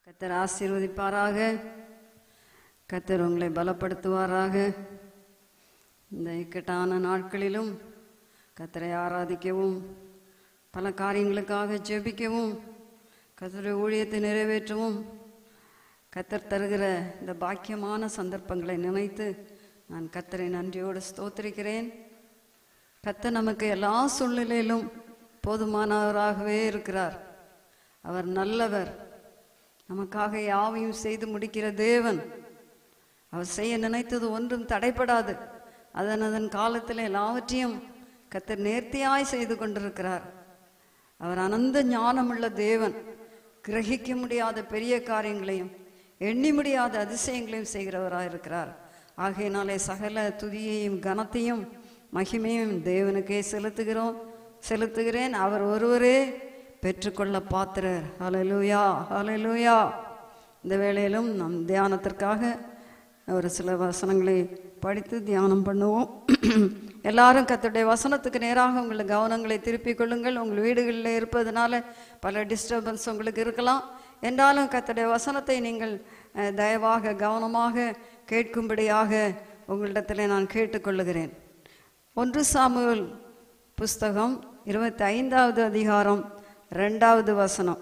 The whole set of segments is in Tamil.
கத்தர் ஆசீர்வதிப்பாராக கத்தர் உங்களை பலப்படுத்துவாராக இந்த இக்கட்டான நாட்களிலும் கத்தரை ஆராதிக்கவும் பல காரியங்களுக்காக ஜெபிக்கவும் கத்தருடைய ஊழியத்தை நிறைவேற்றவும் கத்தர் தருகிற இந்த பாக்கியமான சந்தர்ப்பங்களை நினைத்து நான் கத்தரை நன்றியோடு ஸ்தோத்திரிக்கிறேன் கத்த நமக்கு எல்லா சூழ்நிலையிலும் போதுமானவராகவே இருக்கிறார் அவர் நல்லவர் நமக்காக யாவையும் செய்து முடிக்கிற தேவன் அவர் செய்ய நினைத்தது ஒன்றும் தடைப்படாது அதன் அதன் காலத்தில் எல்லாவற்றையும் கத்தர் நேர்த்தியாய் செய்து கொண்டிருக்கிறார் அவர் அனந்த ஞானமுள்ள தேவன் கிரகிக்க முடியாத பெரிய காரியங்களையும் எண்ணி முடியாத அதிசயங்களையும் செய்கிறவராக இருக்கிறார் ஆகையினாலே சகல துதியையும் கனத்தையும் மகிமையும் தேவனுக்கே செலுத்துகிறோம் செலுத்துகிறேன் அவர் ஒருவரே பெற்றுக்கொள்ள பாத்திரர் ஹalleluya ஹalleluya இந்த வேளையிலும் நம் தியானத்திற்காக ஒரு சில வசனங்களை படித்து தியானம் பண்ணுவோம் எல்லாரும் கத்தருடைய வசனத்துக்கு நேராக உங்கள் கவனங்களை திருப்பிக் கொள்ளுங்கள் உங்கள் வீடுகளில் இருப்பதனால பல டிஸ்டர்பன்ஸ் உங்களுக்கு இருக்கலாம் என்றாலும் கத்தருடைய வசனத்தை நீங்கள் அஹ், தயவாக கவனமாக கேட்கும்படியாக உங்களிடத்தில் நான் கேட்டுக்கொள்ளுகிறேன் ஒன்று சாமுவேல் புஸ்தகம் இருபத்தி ஐந்தாவது அதிகாரம் ரெண்டாவது வசனம்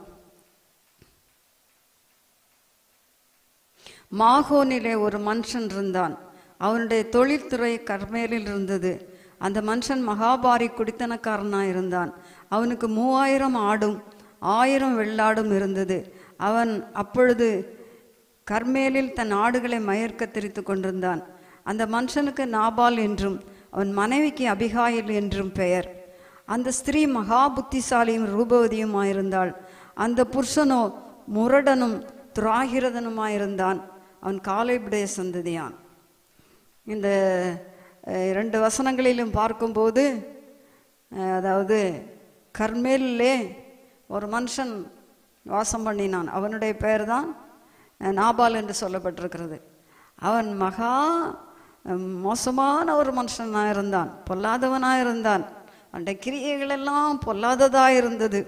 மாகோனிலே ஒரு மனுஷன் இருந்தான் அவனுடைய தொழில்துறை கர்மேலில் இருந்தது அந்த மனுஷன் மகாபாரி குடித்தனக்காரனாய் இருந்தான் அவனுக்கு மூவாயிரம் ஆடும் ஆயிரம் வெள்ளாடும் இருந்தது அவன் அப்பொழுது கர்மேலில் தன் ஆடுகளை மயர்க்க திரித்து கொண்டிருந்தான் அந்த மனுஷனுக்கு நாபால் என்றும் அவன் மனைவிக்கு அபிகாயில் என்றும் பெயர் அந்த ஸ்திரீ மகா புத்திசாலியும் ரூபவதியுமாயிருந்தாள் அந்த புருஷனோ முரடனும் துராகிரதனுமாயிருந்தான் அவன் காலைபுடைய சந்ததியான் இந்த அஹ், இரண்டு வசனங்களிலும் பார்க்கும்போது அஹ், அதாவது கர்மேலிலே ஒரு மனுஷன் வாசம் பண்ணினான் அவனுடைய பெயர் தான் அஹ், நாபால் என்று சொல்லப்பட்டிருக்கிறது அவன் மகா அஹ், மோசமான ஒரு மனுஷனாக இருந்தான் பொல்லாதவனாக இருந்தான் அவனுடைய கிரியைகள் எல்லாம் பொல்லாததாக இருந்தது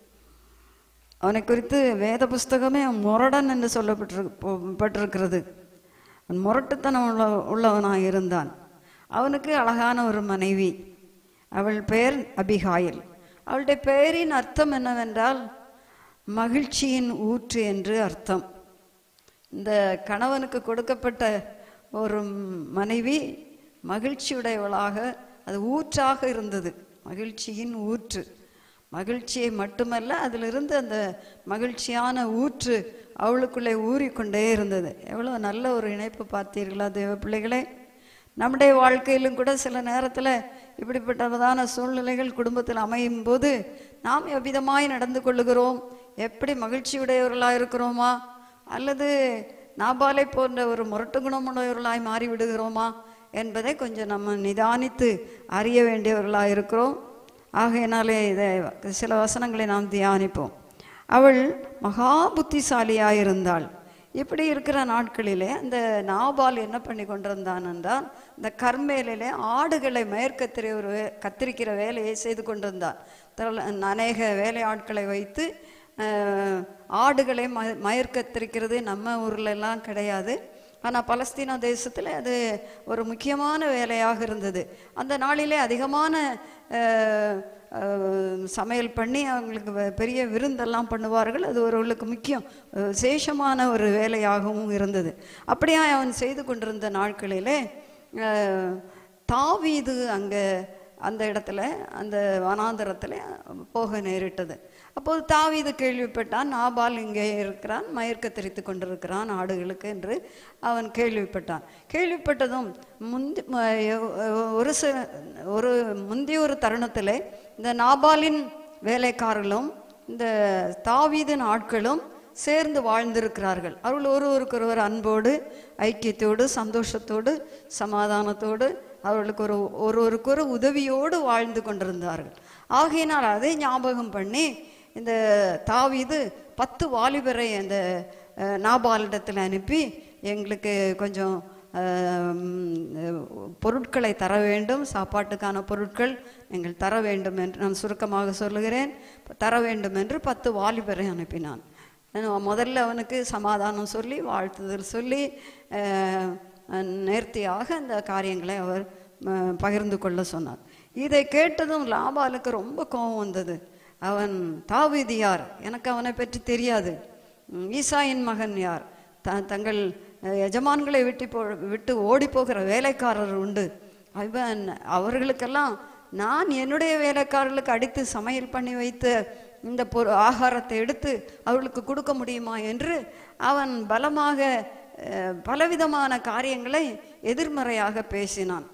அவனை குறித்து வேத புஸ்தகமே முரடன் என்று சொல்லப்பட்டிரு போ- பட்டிருக்கிறது அவன் முரட்டுத்தனம் உள்ள உள்ளவனாக இருந்தான் அவனுக்கு அழகான ஒரு மனைவி அவள் பெயர் அபிகாயில் அவளுடைய பெயரின் அர்த்தம் என்னவென்றால் மகிழ்ச்சியின் ஊற்று என்று அர்த்தம் இந்த கணவனுக்கு கொடுக்கப்பட்ட ஒரு மனைவி மகிழ்ச்சியுடையவளாக அது ஊற்றாக இருந்தது மகிழ்ச்சியின் ஊற்று மகிழ்ச்சியை மட்டுமல்ல அதிலிருந்து அந்த மகிழ்ச்சியான ஊற்று அவளுக்குள்ளே ஊறிக்கொண்டே இருந்தது எவ்வளோ நல்ல ஒரு இணைப்பு பார்த்தீர்களா தேவ பிள்ளைகளே நம்முடைய வாழ்க்கையிலும் கூட சில நேரத்தில் இப்படிப்பட்டதான சூழ்நிலைகள் குடும்பத்தில் அமையும் போது நாம் எவ்விதமாய் நடந்து கொள்ளுகிறோம் எப்படி மகிழ்ச்சியுடையவர்களாக இருக்கிறோமா அல்லது நாபாலை போன்ற ஒரு முரட்டு குணமுடையவர்களாய் மாறி விடுகிறோமா என்பதை கொஞ்சம் நம்ம நிதானித்து அறிய வேண்டியவர்களாக இருக்கிறோம் ஆகையினாலே இதை சில வசனங்களை நாம் தியானிப்போம் அவள் மகா புத்திசாலியாக இருந்தாள் இப்படி இருக்கிற நாட்களிலே அந்த நாபால் என்ன பண்ணி கொண்டிருந்தான் என்றால் இந்த கர்மேலிலே ஆடுகளை மயற்கத்திரி ஒரு வே- கத்திரிக்கிற வேலையை செய்து கொண்டிருந்தான் தல- அநேக வேலையாட்களை வைத்து அஹ், ஆடுகளை ம மயற்கத்திரிக்கிறது நம்ம ஊர்ல எல்லாம் கிடையாது ஆனால் பலஸ்தீன தேசத்தில் அது ஒரு முக்கியமான வேலையாக இருந்தது அந்த நாளிலே அதிகமான அஹ், அஹ், சமையல் பண்ணி அவங்களுக்கு வ- பெரிய விருந்தெல்லாம் பண்ணுவார்கள் அது ஒருவர்களுக்கு முக்கியம் அஹ், விசேஷமான ஒரு வேலையாகவும் இருந்தது அப்படியா அவன் செய்து கொண்டிருந்த நாட்களிலே அஹ், தாவீது அங்கே அந்த இடத்துல அந்த வனாந்தரத்தில் போக நேரிட்டது அப்போது தாவீது கேள்விப்பட்டான் நாபால் இங்கே இருக்கிறான் மயர்க்க தெரித்து கொண்டிருக்கிறான் ஆடுகளுக்கு என்று அவன் கேள்விப்பட்டான் கேள்விப்பட்டதும் முந்தி ம- ஒரு சில ஒரு முந்தைய ஒரு தருணத்தில் இந்த நாபாலின் வேலைக்காரர்களும் இந்த தாவீதின் ஆட்களும் சேர்ந்து வாழ்ந்திருக்கிறார்கள் அவர்கள் ஒருவருக்கொருவர் அன்போடு ஐக்கியத்தோடு சந்தோஷத்தோடு சமாதானத்தோடு அவர்களுக்கு ஒரு ஒருவருக்கு ஒரு உதவியோடு வாழ்ந்து கொண்டிருந்தார்கள் ஆகையினால் அதை ஞாபகம் பண்ணி இந்த தாவீது பத்து வாலிபரை அந்த அஹ், நாபாலிடத்தில் அனுப்பி எங்களுக்கு கொஞ்சம் அஹ், ம், பொருட்களை தர வேண்டும் சாப்பாட்டுக்கான பொருட்கள் நீங்கள் தர வேண்டும் என்று நான் சுருக்கமாக சொல்லுகிறேன் தர வேண்டும் என்று பத்து வாலிபரை அனுப்பினான் அஹ் முதல்ல அவனுக்கு சமாதானம் சொல்லி வாழ்த்துதல் சொல்லி அஹ், அஹ், நேர்த்தியாக அந்த காரியங்களை அவர் அஹ், பகிர்ந்து கொள்ள சொன்னார் இதை கேட்டதும் லாபாலுக்கு ரொம்ப கோபம் வந்தது அவன் தாவீது யார் எனக்கு அவனை பற்றி தெரியாது ம், ஈசாயின் மகன் யார் த தங்கள் அஹ், எஜமான்களை விட்டு போ விட்டு ஓடி போகிற வேலைக்காரர் உண்டு அவன் அவர்களுக்கெல்லாம் நான் என்னுடைய வேலைக்காரர்களுக்கு அடித்து சமையல் பண்ணி வைத்து இந்த பொரு ஆகாரத்தை எடுத்து அவர்களுக்கு கொடுக்க முடியுமா என்று அவன் பலமாக அஹ், பலவிதமான காரியங்களை எதிர்மறையாக பேசினான்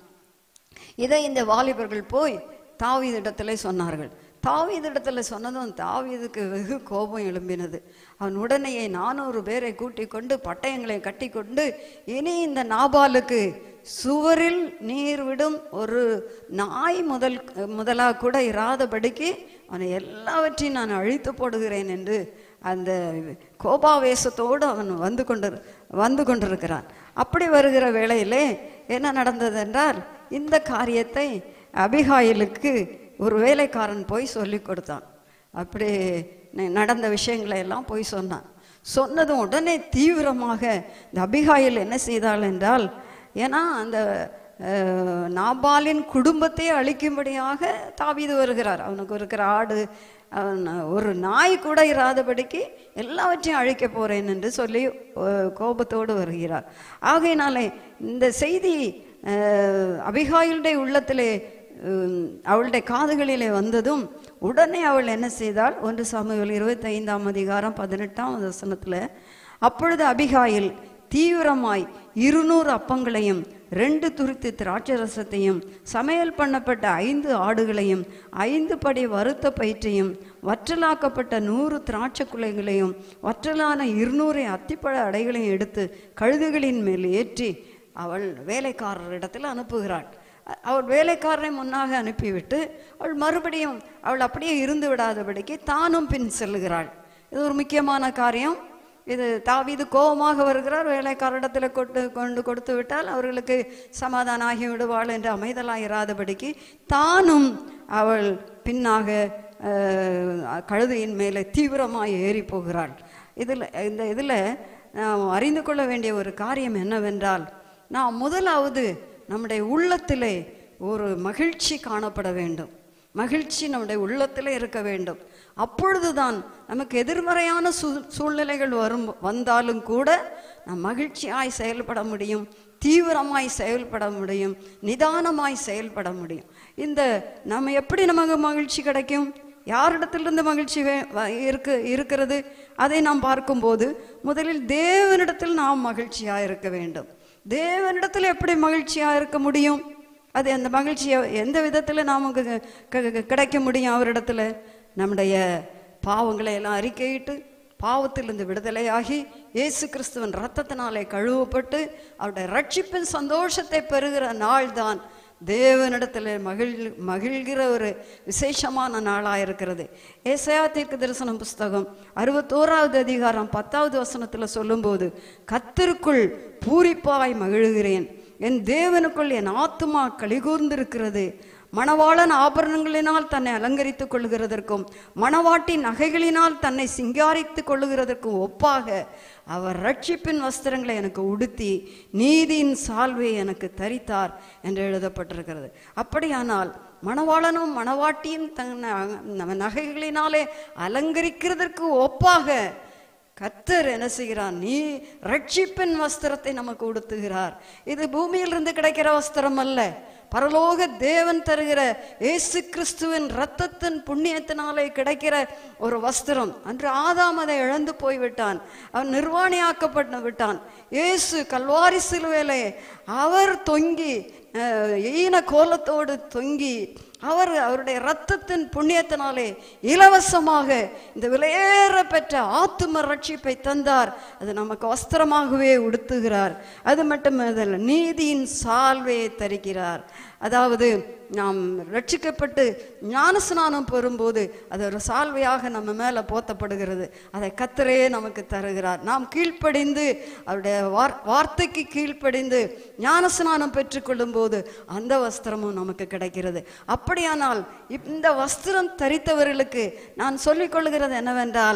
இதை இந்த வாலிபர்கள் போய் தாவீதிடத்திலே சொன்னார்கள் தாவீதிடத்துல சொன்னதும் தாவீதுக்கு வெகு கோபம் எழும்பினது அவன் உடனேயே நானூறு பேரை கூட்டிக் கொண்டு பட்டயங்களை கட்டி கொண்டு இனி இந்த நாபாலுக்கு சுவரில் நீர் விடும் ஒரு நாய் முதல் முதலாக கூட இராதபடிக்கு அவனை எல்லாவற்றையும் நான் அழித்து போடுகிறேன் என்று அந்த கோபாவேசத்தோடு அவன் வந்து கொண்டு வந்து கொண்டிருக்கிறான் அப்படி வருகிற வேளையிலே என்ன நடந்தது என்றால் இந்த காரியத்தை அபிகாயிலுக்கு ஒரு வேலைக்காரன் போய் சொல்லி கொடுத்தான் அப்படி ந- நடந்த விஷயங்களை எல்லாம் போய் சொன்னான் சொன்னதும் உடனே தீவிரமாக இந்த அபிகாயில் என்ன செய்தாள் என்றால் ஏன்னா அந்த அஹ், நாபாலின் குடும்பத்தை அழிக்கும்படியாக தாவீது வருகிறார் அவனுக்கு இருக்கிற ஆடு அவன் ஒரு நாய் கூட இராதபடிக்கு எல்லாவற்றையும் அழிக்க போறேன் என்று சொல்லி அஹ், கோபத்தோடு வருகிறார் ஆகையினாலே இந்த செய்தி அஹ், அபிகாயிலுடைய உள்ளத்திலே உம், அவளுடைய காதுகளிலே வந்ததும் உடனே அவள் என்ன செய்தாள் ஒன்று சாமுவேல் இருபத்தி ஐந்தாம் அதிகாரம் பதினெட்டாம் வசனத்தில் அப்பொழுது அபிகாயில் தீவிரமாய் இருநூறு அப்பங்களையும் ரெண்டு துருத்து திராட்சரசத்தையும் சமையல் பண்ணப்பட்ட ஐந்து ஆடுகளையும் ஐந்து படி வறுத்த பயிற்றையும் வற்றலாக்கப்பட்ட நூறு திராட்சை குலைகளையும் வற்றலான இருநூறு அத்திப்பழ அடைகளையும் எடுத்து கழுகுகளின் மேல் ஏற்றி அவள் வேலைக்காரரிடத்தில் அனுப்புகிறாள் அ- அவள் வேலைக்காரரை முன்னாக அனுப்பிவிட்டு அவள் மறுபடியும் அவள் அப்படியே இருந்து விடாதபடிக்கு தானும் பின் செல்லுகிறாள் இது ஒரு முக்கியமான காரியம் இது தாவீது கோபமாக வருகிறார் வேலைக்காரிடத்தில் கொண்டு கொண்டு கொடுத்து விட்டால் அவர்களுக்கு சமாதானம் ஆகி விடுவாள் என்று அமைதலாக இராதபடிக்கு தானும் அவள் பின்னாக அஹ், கழுதையின் மேலே தீவிரமாக ஏறி போகிறாள் இதில் இந்த இதில் நாம் அறிந்து கொள்ள வேண்டிய ஒரு காரியம் என்னவென்றால் நாம் முதலாவது நம்முடைய உள்ளத்திலே ஒரு மகிழ்ச்சி காணப்பட வேண்டும் மகிழ்ச்சி நம்முடைய உள்ளத்திலே இருக்க வேண்டும் அப்பொழுதுதான் நமக்கு எதிர்மறையான சூ சூழ்நிலைகள் வரும் வந்தாலும் கூட நாம் மகிழ்ச்சியாய் செயல்பட முடியும் தீவிரமாய் செயல்பட முடியும் நிதானமாய் செயல்பட முடியும் இந்த நம்ம எப்படி நமக்கு மகிழ்ச்சி கிடைக்கும் யாரிடத்திலிருந்து மகிழ்ச்சி வே- வ- இருக்கு இருக்கிறது அதை நாம் பார்க்கும்போது முதலில் தேவனிடத்தில் நாம் மகிழ்ச்சியாக இருக்க வேண்டும் தேவனிடத்தில் எப்படி மகிழ்ச்சியாக இருக்க முடியும் அது அந்த மகிழ்ச்சியை எந்த விதத்தில் நமக்கு க- க- கிடைக்க முடியும் அவரிடத்துல நம்முடைய பாவங்களை எல்லாம் அறிக்கையிட்டு பாவத்திலிருந்து விடுதலையாகி இயேசு கிறிஸ்துவின் ரத்தத்தினாலே கழுவப்பட்டு அவருடைய ரட்சிப்பின் சந்தோஷத்தை பெறுகிற நாள்தான் தேவனிடத்தில் மகிழ் மகிழ்கிற ஒரு விசேஷமான நாளாக இருக்கிறது ஏசையா தீர்க்க தரிசனம் புஸ்தகம் அறுபத்தோராவது அதிகாரம் பத்தாவது வசனத்தில் சொல்லும்போது கத்திற்குள் பூரிப்பாய் மகிழுகிறேன் என் தேவனுக்குள் என் ஆத்துமா கலிகூர்ந்திருக்கிறது மணவாளன் ஆபரணங்களினால் தன்னை அலங்கரித்துக் கொள்கிறதற்கும் மணவாட்டி நகைகளினால் தன்னை சிங்காரித்துக் கொள்ளுகிறதற்கும் ஒப்பாக அவர் ரட்சிப்பின் வஸ்திரங்களை எனக்கு உடுத்தி நீதியின் சால்வை எனக்கு தரித்தார் என்று எழுதப்பட்டிருக்கிறது அப்படியானால் மணவாளனும் மணவாட்டியும் தன்னை அ- நகைகளினாலே அலங்கரிக்கிறதற்கு ஒப்பாக கர்த்தர் என்ன செய்கிறார் நீ ரட்சிப்பின் வஸ்திரத்தை நமக்கு உடுத்துகிறார் இது பூமியிலிருந்து கிடைக்கிற வஸ்திரம் அல்ல பரலோக தேவன் தருகிற இயேசு கிறிஸ்துவின் இரத்தத்தின் புண்ணியத்தினாலே கிடைக்கிற ஒரு வஸ்திரம் அன்று ஆதாம் அதை இழந்து போய்விட்டான் அவன் நிர்வாணியாக்கப்பட்டு விட்டான் இயேசு கல்வாரி சிலுவையிலே அவர் தொங்கி அஹ், ஈன கோலத்தோடு தொங்கி அவர் அவருடைய இரத்தத்தின் புண்ணியத்தினாலே இலவசமாக இந்த விலையேற பெற்ற ஆத்தும ரட்சிப்பை தந்தார் அது நமக்கு வஸ்திரமாகவே உடுத்துகிறார் அது மட்டுமல்ல நீதியின் சால்வையை தருகிறார் அதாவது நாம் ரட்சிக்கப்பட்டு ஞானஸ்நானம் பெறும்போது அது ஒரு சால்வையாக நம்ம மேலே போத்தப்படுகிறது அதை கத்தரே நமக்கு தருகிறார் நாம் கீழ்ப்படிந்து அவருடைய வார் வார்த்தைக்கு கீழ்ப்படிந்து ஞானஸ்நானம் பெற்றுக்கொள்ளும் போது அந்த வஸ்திரமும் நமக்கு கிடைக்கிறது அப்படியானால் இந்த வஸ்திரம் தரித்தவர்களுக்கு நான் சொல்லிக் கொள்கிறது என்னவென்றால்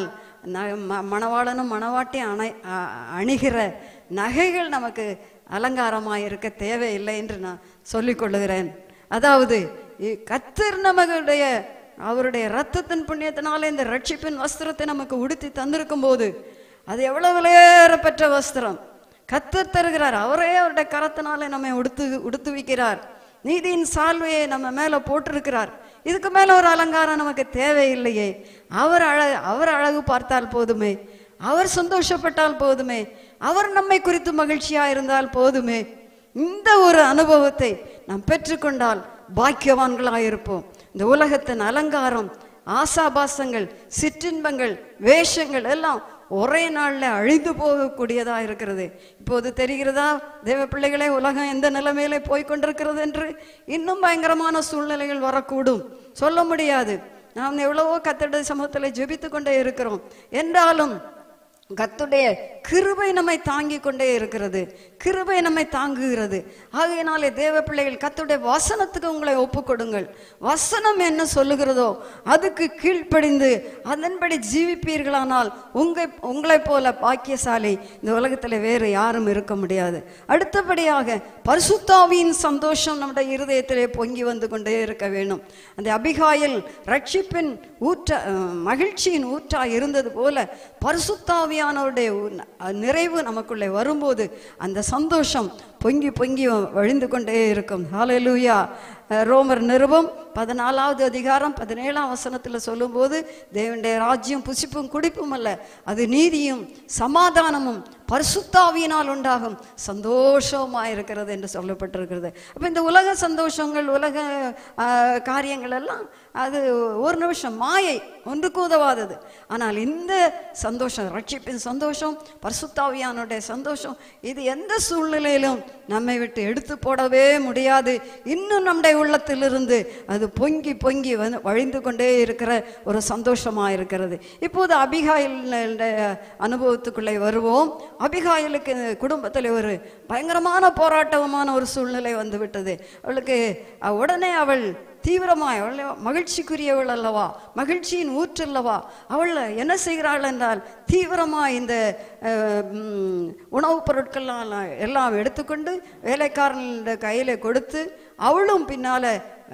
ந ம- மணவாளனும் மணவாட்டியும் அணை அ- அணிகிற நகைகள் நமக்கு அலங்காரமாக இருக்க தேவையில்லை என்று நான் சொல்லிக் கொள்ளுகிறேன் அதாவது இ- கர்த்தர் நமகளுடைய அவருடைய ரத்தத்தின் புண்ணியத்தினால இந்த ரட்சிப்பின் வஸ்திரத்தை நமக்கு உடுத்தி தந்திருக்கும் போது அது எவ்வளவு விலையேறப்பெற்ற வஸ்திரம் கத்தர் தருகிறார் அவரே அவருடைய கரத்தினாலே நம்மை உடுத்து உடுத்துவிக்கிறார் நீதியின் சால்வையை நம்ம மேல போட்டிருக்கிறார் இதுக்கு மேல ஒரு அலங்காரம் நமக்கு தேவையில்லையே அவர் அழகு அவர் அழகு பார்த்தால் போதுமே அவர் சந்தோஷப்பட்டால் போதுமே அவர் நம்மை குறித்து மகிழ்ச்சியா இருந்தால் போதுமே இந்த ஒரு அனுபவத்தை நாம் பெற்றுக்கொண்டால் பாக்கியவான்களாக இருப்போம் இந்த உலகத்தின் அலங்காரம் ஆசாபாசங்கள் சிற்றின்பங்கள் வேஷங்கள் எல்லாம் ஒரே நாள்ல அழிந்து போகக்கூடியதா இருக்கிறது இப்போது தெரிகிறதா தேவ பிள்ளைகளே உலகம் எந்த நிலைமையில போய் கொண்டிருக்கிறது என்று இன்னும் பயங்கரமான சூழ்நிலைகள் வரக்கூடும் சொல்ல முடியாது நாம் எவ்வளவோ கத்தட சமூகத்தில் ஜெபித்து கொண்டே இருக்கிறோம் என்றாலும் கத்துடைய கிருபை நம்மை தாங்கி கொண்டே இருக்கிறது கிருபை நம்மை தாங்குகிறது ஆகையினாலே தேவ பிள்ளைகள் கத்துடைய வசனத்துக்கு உங்களை ஒப்புக் கொடுங்கள் வசனம் என்ன சொல்லுகிறதோ அதுக்கு கீழ்ப்படிந்து அதன்படி ஜீவிப்பீர்களானால் உங்க உங்களைப் போல பாக்கியசாலி இந்த உலகத்தில் வேறு யாரும் இருக்க முடியாது அடுத்தபடியாக பரிசுத்தாவியின் சந்தோஷம் நம்முடைய இருதயத்திலே பொங்கி வந்து கொண்டே இருக்க வேணும் அந்த அபிகாயில் ரட்சிப்பின் ஊற்ற அஹ், மகிழ்ச்சியின் ஊற்றா இருந்தது போல பரிசுத்தாவியானவருடைய உ- அஹ், நிறைவு நமக்குள்ளே வரும்போது அந்த சந்தோஷம் பொங்கி பொங்கி வழிந்து கொண்டே இருக்கும் ஹalleluya அஹ், ரோமர் நிருபம் பதினாலாவது அதிகாரம் பதினேழாம் வசனத்தில் சொல்லும்போது தேவனுடைய ராஜ்யம் புசிப்பும் குடிப்பும் அல்ல அது நீதியும் சமாதானமும் பரிசுத்தாவியினால் உண்டாகும் சந்தோஷமா இருக்கிறது என்று சொல்லப்பட்டிருக்கிறது அப்ப இந்த உலக சந்தோஷங்கள் உலக ஆஹ், காரியங்கள் எல்லாம் அது ஒரு நிமிஷம் மாயை ஒன்றுக்கு உதவாதது ஆனால் இந்த சந்தோஷம் ரட்சிப்பின் சந்தோஷம் பரிசுத்தாவியானுடைய சந்தோஷம் இது எந்த சூழ்நிலையிலும் நம்மை விட்டு எடுத்து போடவே முடியாது இன்னும் நம்முடைய உள்ளத்திலிருந்து அது பொங்கி பொங்கி வந்து வழிந்து கொண்டே இருக்கிற ஒரு சந்தோஷமா இருக்கிறது இப்போது அபிகாயிலுடைய அனுபவத்துக்குள்ளே வருவோம் அபிகாயிலுக்கு குடும்பத்தில் ஒரு பயங்கரமான போராட்டமான ஒரு சூழ்நிலை வந்து விட்டது அவளுக்கு அஹ், உடனே அவள் தீவிரமாய் அவள் மகிழ்ச்சிக்குரியவள் அல்லவா மகிழ்ச்சியின் ஊற்றல்லவா அவள் என்ன செய்கிறாள் என்றால் தீவிரமாய் இந்த அஹ், ம், உணவுப் பொருட்கள் எல்லாம் எடுத்துக்கொண்டு வேலைக்காரனுடைய கையில கொடுத்து அவளும் பின்னால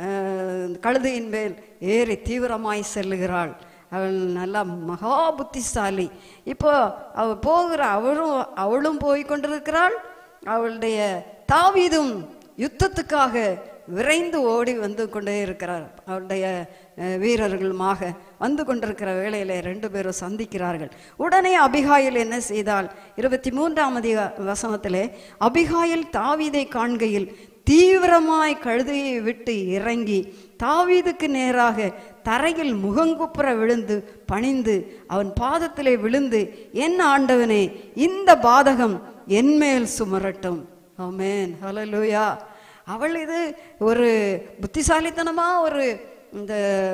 அஹ், கழுதையின் மேல் ஏறி தீவிரமாய் செல்லுகிறாள் அவள் நல்லா மகா புத்திசாலி இப்போ அவ போகிற அவளும் அவளும் போய் கொண்டிருக்கிறாள் அவளுடைய தாவீதும் யுத்தத்துக்காக விரைந்து ஓடி வந்து கொண்டே இருக்கிறார் அவருடைய அஹ், வீரர்களுமாக வந்து கொண்டிருக்கிற வேளையிலே ரெண்டு பேரும் சந்திக்கிறார்கள் உடனே அபிகாயில் என்ன செய்தால் இருபத்தி மூன்றாம் அதிக வசனத்திலே அபிகாயில் தாவீதை காண்கையில் தீவிரமாய் கழுதையை விட்டு இறங்கி தாவீதுக்கு நேராக தரையில் முகங்குப்புற விழுந்து பணிந்து அவன் பாதத்திலே விழுந்து என் ஆண்டவனே இந்த பாதகம் என்மேல் சுமரட்டும் ஆமென் ஹalleluya அவள் இது ஒரு புத்திசாலித்தனமா ஒரு இந்த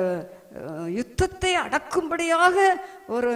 அஹ், யுத்தத்தை அடக்கும்படியாக ஒரு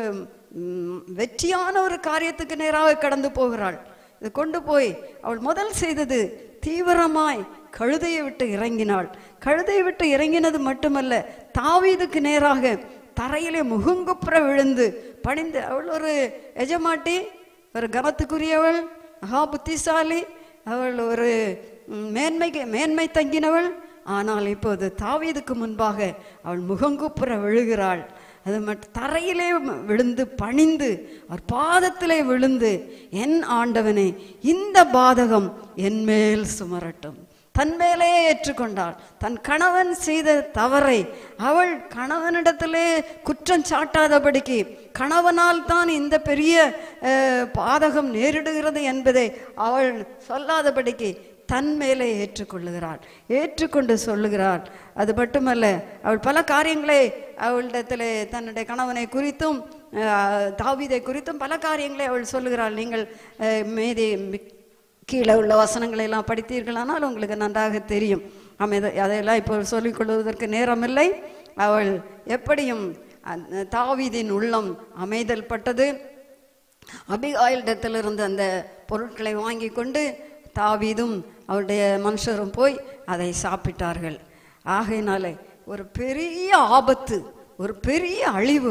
ம், வெற்றியான ஒரு காரியத்துக்கு நேராக கடந்து போகிறாள் இது கொண்டு போய் அவள் முதல் செய்தது தீவிரமாய் கழுதையை விட்டு இறங்கினாள் கழுதையை விட்டு இறங்கினது மட்டுமல்ல தாவீதுக்கு நேராக தரையிலே முகங்குப்புற விழுந்து பணிந்து அவள் ஒரு எஜமாட்டி ஒரு கனத்துக்குரியவள் மகா புத்திசாலி அவள் ஒரு ம், மேன்மைக்கு மேன்மை தங்கினவள் ஆனால் இப்போது தாவீதுக்கு முன்பாக அவள் முகங்குப்புற விழுகிறாள் அது மட்டும் தரையிலே விழுந்து பணிந்து அவர் பாதத்திலே விழுந்து என் ஆண்டவனே இந்த பாதகம் என் மேல் சுமரட்டும் தன் மேலே ஏற்றுக்கொண்டாள் தன் கணவன் செய்த தவறை அவள் கணவனிடத்திலே குற்றம் சாட்டாதபடிக்கு கணவனால் தான் இந்த பெரிய அஹ், பாதகம் நேரிடுகிறது என்பதை அவள் சொல்லாதபடிக்கு தன் மேலே ஏற்றுக்கொள்ளுகிறாள் ஏற்றுக்கொண்டு சொல்லுகிறாள் அது மட்டுமல்ல அவள் பல காரியங்களை அவளிடத்தில் தன்னுடைய கணவனை குறித்தும் அஹ், தாவீதை குறித்தும் பல காரியங்களை அவள் சொல்லுகிறாள் நீங்கள் அஹ், மீதி மி- கீழே உள்ள வசனங்களை எல்லாம் படித்தீர்களானால் உங்களுக்கு நன்றாக தெரியும் அமை அதையெல்லாம் இப்போ சொல்லிக் கொள்வதற்கு நேரமில்லை அவள் எப்படியும் அந்த தாவீதின் உள்ளம் அமைதல் பட்டது அபிகாயிலிடத்திலிருந்து அந்த பொருட்களை வாங்கி கொண்டு தாவீதும் அவருடைய மனுஷரும் போய் அதை சாப்பிட்டார்கள் ஆகையினாலே ஒரு பெரிய ஆபத்து ஒரு பெரிய அழிவு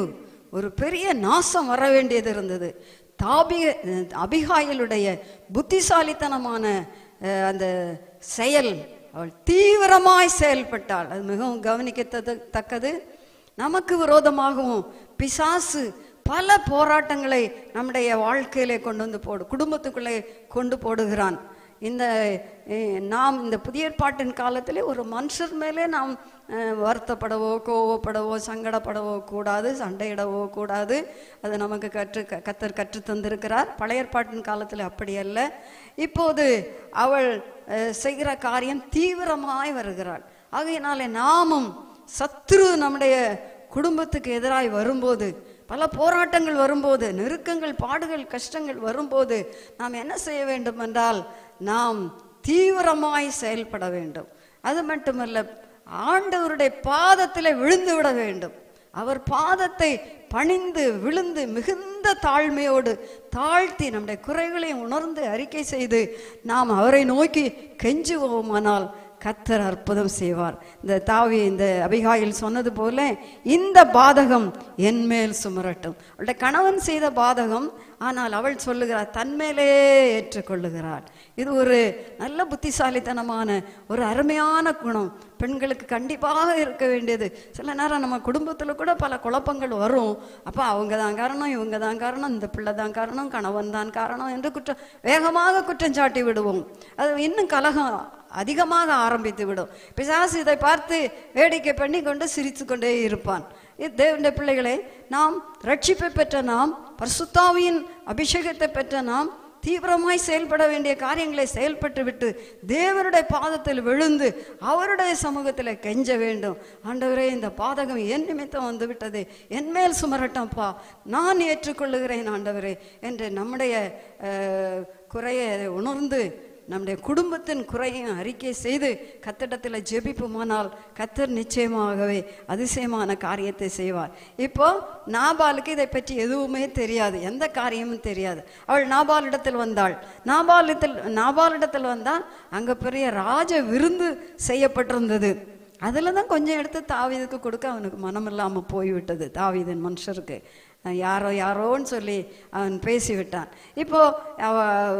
ஒரு பெரிய நாசம் வர வேண்டியது இருந்தது தாபி அபிகாயிலுடைய புத்திசாலித்தனமான அஹ், அந்த செயல் அவள் தீவிரமாய் செயல்பட்டாள் அது மிகவும் கவனிக்கத்தக்கது நமக்கு விரோதமாகவும் பிசாசு பல போராட்டங்களை நம்முடைய வாழ்க்கையிலே கொண்டு வந்து போடு குடும்பத்துக்குள்ளே கொண்டு போடுகிறான் இந்த அஹ், நாம் இந்த புதிய ஏற்பாட்டின் காலத்திலே ஒரு மனுஷர் மேலே நாம் அஹ், வருத்தப்படவோ கோவப்படவோ சங்கடப்படவோ கூடாது சண்டையிடவோ கூடாது அது நமக்கு கற்று க- கத்தர் கற்று தந்திருக்கிறார் பழைய ஏற்பாட்டின் காலத்தில் அப்படி அல்ல இப்போது அவள் அஹ், செய்கிற காரியம் தீவிரமாய் வருகிறாள் ஆகையினாலே நாமும் சத்ரு நம்முடைய குடும்பத்துக்கு எதிராய் வரும்போது பல போராட்டங்கள் வரும்போது நெருக்கங்கள் பாடுகள் கஷ்டங்கள் வரும்போது நாம் என்ன செய்ய வேண்டும் என்றால் நாம் தீவிரமாய் செயல்பட வேண்டும் அது மட்டுமல்ல ஆண்டவருடைய பாதத்தில் விழுந்து விட வேண்டும் அவர் பாதத்தை பணிந்து விழுந்து மிகுந்த தாழ்மையோடு தாழ்த்தி நம்முடைய குறைகளை உணர்ந்து அறிக்கை செய்து நாம் அவரை நோக்கி கெஞ்சுவோமானால் கத்தர் அற்புதம் செய்வார் இந்த தாவி இந்த அபிகாயில் சொன்னது போல இந்த பாதகம் என் மேல் சுமரட்டும் அவளுடைய கணவன் செய்த பாதகம் ஆனால் அவள் சொல்லுகிறாள் தன்மேலே ஏற்றுக்கொள்ளுகிறாள் இது ஒரு நல்ல புத்திசாலித்தனமான ஒரு அருமையான குணம் பெண்களுக்கு கண்டிப்பாக இருக்க வேண்டியது சில நேரம் நம்ம குடும்பத்தில் கூட பல குழப்பங்கள் வரும் அப்போ அவங்க தான் காரணம் இவங்க தான் காரணம் இந்த பிள்ளை தான் காரணம் கணவன் தான் காரணம் என்று குற்றம் வேகமாக குற்றம் சாட்டி விடுவோம் அது இன்னும் கலகம் அதிகமாக ஆரம்பித்து விடும் பிசாசு இதை பார்த்து வேடிக்கை பண்ணி கொண்டு சிரித்து கொண்டே இருப்பான் இது தேவனுடைய பிள்ளைகளே நாம் ரட்சிப்பை பெற்ற நாம் பரிசுத்தாவியின் அபிஷேகத்தை பெற்ற நாம் தீவிரமாய் செயல்பட வேண்டிய காரியங்களை செயல்பட்டு விட்டு தேவனுடைய பாதத்தில் விழுந்து அவருடைய சமூகத்தில் கெஞ்ச வேண்டும் ஆண்டவரே இந்த பாதகம் என் நிமித்தம் வந்து விட்டது என் மேல் சுமரட்டம்ப்பா நான் ஏற்றுக்கொள்ளுகிறேன் ஆண்டவரே என்று நம்முடைய அஹ், குறையை உணர்ந்து நம்முடைய குடும்பத்தின் குறையும் அறிக்கை செய்து கத்திடத்தில் ஜெபிப்போமானால் கத்தர் நிச்சயமாகவே அதிசயமான காரியத்தை செய்வார் இப்போ நாபாலுக்கு இதை பற்றி எதுவுமே தெரியாது எந்த காரியமும் தெரியாது அவள் நாபாலிடத்தில் வந்தாள் நாபாலிடத்தில் நாபாலிடத்தில் வந்தால் அங்கே பெரிய ராஜ விருந்து செய்யப்பட்டிருந்தது அதில் தான் கொஞ்சம் எடுத்து தாவீதுக்கு கொடுக்க அவனுக்கு மனம் இல்லாமல் போய்விட்டது தாவீதன் மனுஷருக்கு யாரோ யாரோன்னு சொல்லி அவன் பேசிவிட்டான் இப்போ அவ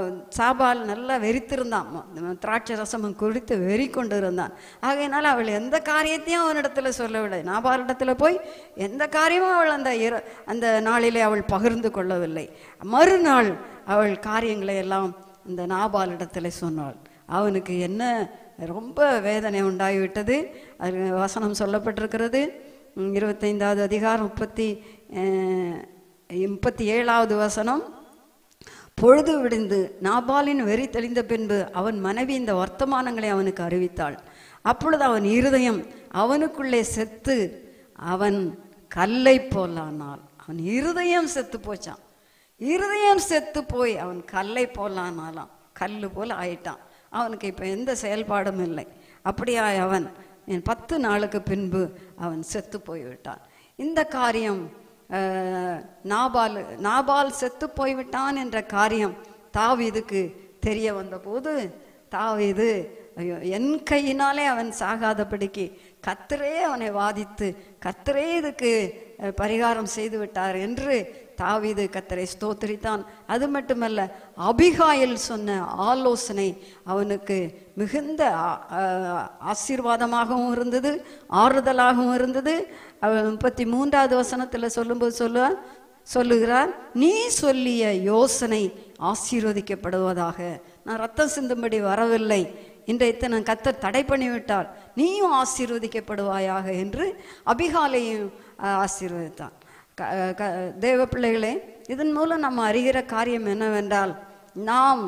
சாபால் நல்லா வெறித்திருந்தான் ம- திராட்சை ரசமும் குடித்து வெறி கொண்டு இருந்தான் ஆகையினால அவள் எந்த காரியத்தையும் அவனிடத்துல சொல்லவில்லை நாபாலிடத்துல போய் எந்த காரியமும் அவள் அந்த இர அந்த நாளிலே அவள் பகிர்ந்து கொள்ளவில்லை மறுநாள் அவள் காரியங்களை எல்லாம் இந்த நாபாலிடத்துல சொன்னாள் அவனுக்கு என்ன ரொம்ப வேதனை உண்டாகிவிட்டது அது வசனம் சொல்லப்பட்டிருக்கிறது உம், இருபத்தைந்தாவது அதிகாரம் முப்பத்தி அஹ், முப்பத்தி ஏழாவது வசனம் பொழுது விடிந்து நாபாலின் வெறி தெளிந்த பின்பு அவன் மனைவி இந்த வர்த்தமானங்களை அவனுக்கு அறிவித்தாள் அப்பொழுது அவன் இருதயம் அவனுக்குள்ளே செத்து அவன் கல்லை போலானாள் அவன் இருதயம் செத்து போச்சான் இருதயம் செத்து போய் அவன் கல்லை போலானாலாம் கல்லு போல ஆயிட்டான் அவனுக்கு இப்போ எந்த செயல்பாடும் இல்லை அப்படியாய் அவன் என் பத்து நாளுக்கு பின்பு அவன் செத்து போய்விட்டான் இந்த காரியம் அஹ், நாபால் நாபால் செத்து போய்விட்டான் என்ற காரியம் தாவீதுக்கு தெரிய வந்தபோது தாவீது ஐயோ என் கையினாலே அவன் சாகாதபடிக்கு கத்தரே அவனை வாதித்து கத்தரே இதுக்கு அஹ், பரிகாரம் செய்து விட்டார் என்று தாவீது கத்தரை ஸ்தோத்திரித்தான் அது மட்டுமல்ல அபிகாயில் சொன்ன ஆலோசனை அவனுக்கு மிகுந்த ஆ- ஆ- ஆசீர்வாதமாகவும் இருந்தது ஆறுதலாகவும் இருந்தது அவன் முப்பத்தி மூன்றாவது வசனத்தில் சொல்லும்போது சொல்லுவார் சொல்லுகிறார் நீ சொல்லிய யோசனை ஆசீர்வதிக்கப்படுவதாக நான் ரத்தம் சிந்தும்படி வரவில்லை இன்றைக்கு நான் கத்தர் தடை பண்ணிவிட்டார் நீயும் ஆசீர்வதிக்கப்படுவாயாக என்று அபிகாலையும் ஆ, ஆசீர்வதித்தான் க- க- தேவ பிள்ளைகளே இதன் மூலம் நம்ம அறிகிற காரியம் என்னவென்றால் நாம்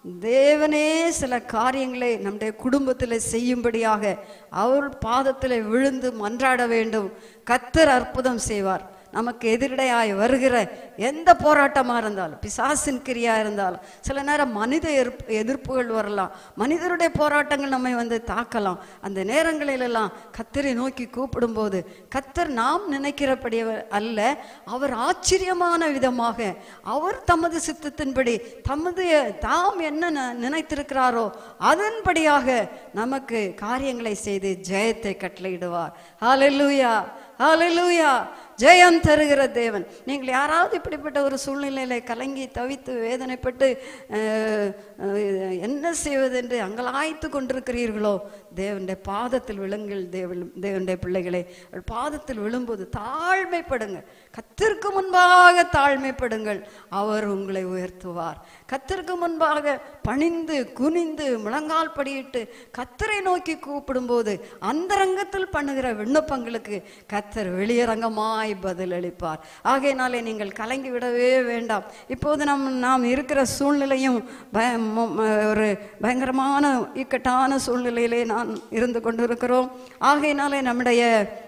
தேவனே சில காரியங்களை நம்முடைய குடும்பத்தில் செய்யும்படியாக அவர் பாதத்தில் விழுந்து மன்றாட வேண்டும் கத்தர் அற்புதம் செய்வார் நமக்கு எதிரடையாய் வருகிற எந்த போராட்டமாக இருந்தாலும் பிசாசின் கிரியா இருந்தாலும் சில நேரம் மனித எதிர்ப்பு எதிர்ப்புகள் வரலாம் மனிதருடைய போராட்டங்கள் நம்மை வந்து தாக்கலாம் அந்த நேரங்களிலெல்லாம் கத்தரை நோக்கி கூப்பிடும்போது கத்தர் நாம் நினைக்கிறபடி அல்ல அவர் ஆச்சரியமான விதமாக அவர் தமது சித்தத்தின்படி தமது தாம் என்ன ந- நினைத்திருக்கிறாரோ அதன்படியாக நமக்கு காரியங்களை செய்து ஜெயத்தை கட்டளையிடுவார் ஹalleluya ஹalleluya ஜெயம் தருகிற தேவன் நீங்கள் யாராவது இப்படிப்பட்ட ஒரு சூழ்நிலையில கலங்கி தவித்து வேதனைப்பட்டு அஹ், அஹ், என்ன செய்வதென்று அங்கலாய்த்து கொண்டிருக்கிறீர்களோ தேவனுடைய பாதத்தில் விழுங்கள் தேவன் தேவனுடைய பிள்ளைகளே அவள் பாதத்தில் விழும்போது தாழ்மைப்படுங்க கத்திற்கு முன்பாக தாழ்மைப்படுங்கள் அவர் உங்களை உயர்த்துவார் கத்திற்கு முன்பாக பணிந்து குனிந்து முழங்கால் படியிட்டு கத்தரை நோக்கி கூப்பிடும்போது அந்தரங்கத்தில் பண்ணுகிற விண்ணப்பங்களுக்கு கத்தர் வெளியரங்கமாய் பதிலளிப்பார் ஆகையினாலே நீங்கள் கலங்கி விடவே வேண்டாம் இப்போது நம் நாம் இருக்கிற சூழ்நிலையும் பய ம- ம- ஒரு பயங்கரமான இக்கட்டான சூழ்நிலையிலே நான் இருந்து கொண்டிருக்கிறோம் ஆகையினாலே நம்முடைய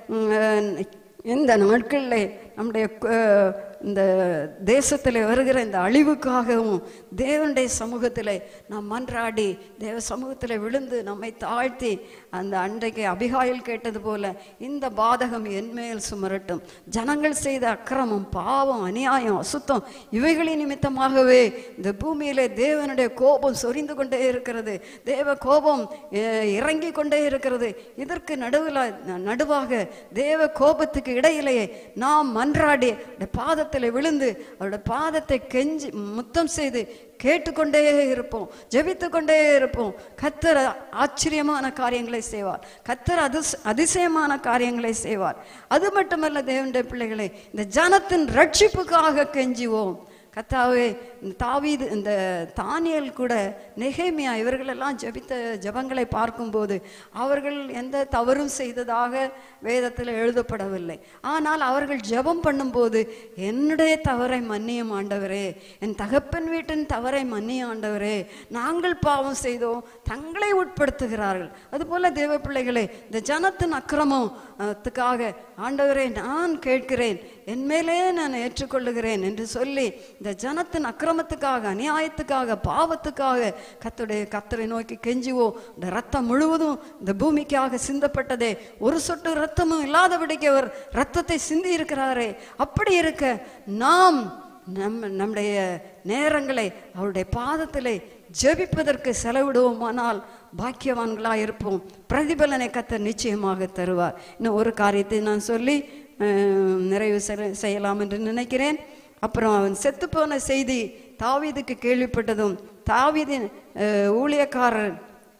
ம், இந்த நாட்களில் நம்முடைய அஹ், இந்த தேசத்தில் வருகிற இந்த அழிவுக்காகவும் தேவனுடைய சமூகத்தில் நாம் மன்றாடி தேவ சமூகத்தில் விழுந்து நம்மை தாழ்த்தி அந்த அன்றைக்கு அபிகாயில் கேட்டது போல இந்த பாதகம் என்மேல் சுமரட்டும் ஜனங்கள் செய்த அக்கிரமம் பாவம் அநியாயம் அசுத்தம் இவைகளின் நிமித்தமாகவே இந்த பூமியிலே தேவனுடைய கோபம் சொரிந்து கொண்டே இருக்கிறது தேவ கோபம் அஹ், இறங்கி கொண்டே இருக்கிறது இதற்கு நடுவில் நடுவாக தேவ கோபத்துக்கு இடையிலேயே நாம் மன்றாடி அவருடைய பாதத்தில் விழுந்து அவருடைய பாதத்தை கெஞ்சி முத்தம் செய்து கேட்டுக்கொண்டே இருப்போம் ஜெபித்து கொண்டே இருப்போம் கத்தர் ஆச்சரியமான காரியங்களை செய்வார் கத்தர் அதிச அதிசயமான காரியங்களை செய்வார் அது மட்டுமல்ல தேவனுடைய பிள்ளைகளே இந்த ஜனத்தின் ரட்சிப்புக்காக கெஞ்சுவோம் கத்தாவே இந்த தாவீது இந்த தானியல் கூட நெகேமியா இவர்களெல்லாம் ஜெபித்த ஜெபங்களை பார்க்கும்போது அவர்கள் எந்த தவறும் செய்ததாக வேதத்தில் எழுதப்படவில்லை ஆனால் அவர்கள் ஜெபம் பண்ணும்போது என்னுடைய தவறை மன்னியும் ஆண்டவரே என் தகப்பன் வீட்டின் தவறை மன்னியும் ஆண்டவரே நாங்கள் பாவம் செய்தோம் தங்களை உட்படுத்துகிறார்கள் அதுபோல தேவ பிள்ளைகளே இந்த ஜனத்தின் அக்கிரமம் த்துக்காக ஆண்டவரே நான் கேட்கிறேன் என் மேலே நான் ஏற்றுக்கொள்ளுகிறேன் என்று சொல்லி இந்த ஜனத்தின் அக்கிரமத்துக்காக அநியாயத்துக்காக பாவத்துக்காக கத்துடைய கத்தரை நோக்கி கெஞ்சுவோம் இந்த ரத்தம் முழுவதும் இந்த பூமிக்காக சிந்தப்பட்டதே ஒரு சொட்டு ரத்தமும் இல்லாதபடிக்கு அவர் ரத்தத்தை சிந்தி இருக்கிறாரே அப்படி இருக்க நாம் நம் நம்முடைய நேரங்களை அவருடைய பாதத்திலே ஜெபிப்பதற்கு செலவிடுவோமானால் பாக்கியவான்களாக இருப்போம் பிரதிபலனை கத்தர் நிச்சயமாக தருவார் இன்னும் ஒரு காரியத்தை நான் சொல்லி அஹ், நிறைவு செல- செய்யலாம் என்று நினைக்கிறேன் அப்புறம் அவன் செத்துப்போன செய்தி தாவீதுக்கு கேள்விப்பட்டதும் தாவீதின் அஹ், ஊழியக்காரர்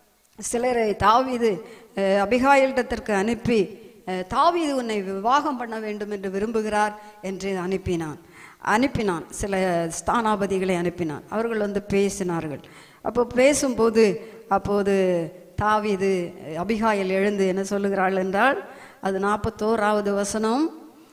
சிலரை தாவீது அஹ், அபிகாயிலிடத்திற்கு அனுப்பி அஹ், தாவீது உன்னை விவாகம் பண்ண வேண்டும் என்று விரும்புகிறார் என்று அனுப்பினான் அனுப்பினான் சில ஸ்தானாபதிகளை அனுப்பினான் அவர்கள் வந்து பேசினார்கள் அப்போ பேசும்போது அப்போது தாவீது அபிகாயில் எழுந்து என்ன சொல்லுகிறாள் என்றால் அது நாற்பத்தோராவது வசனம்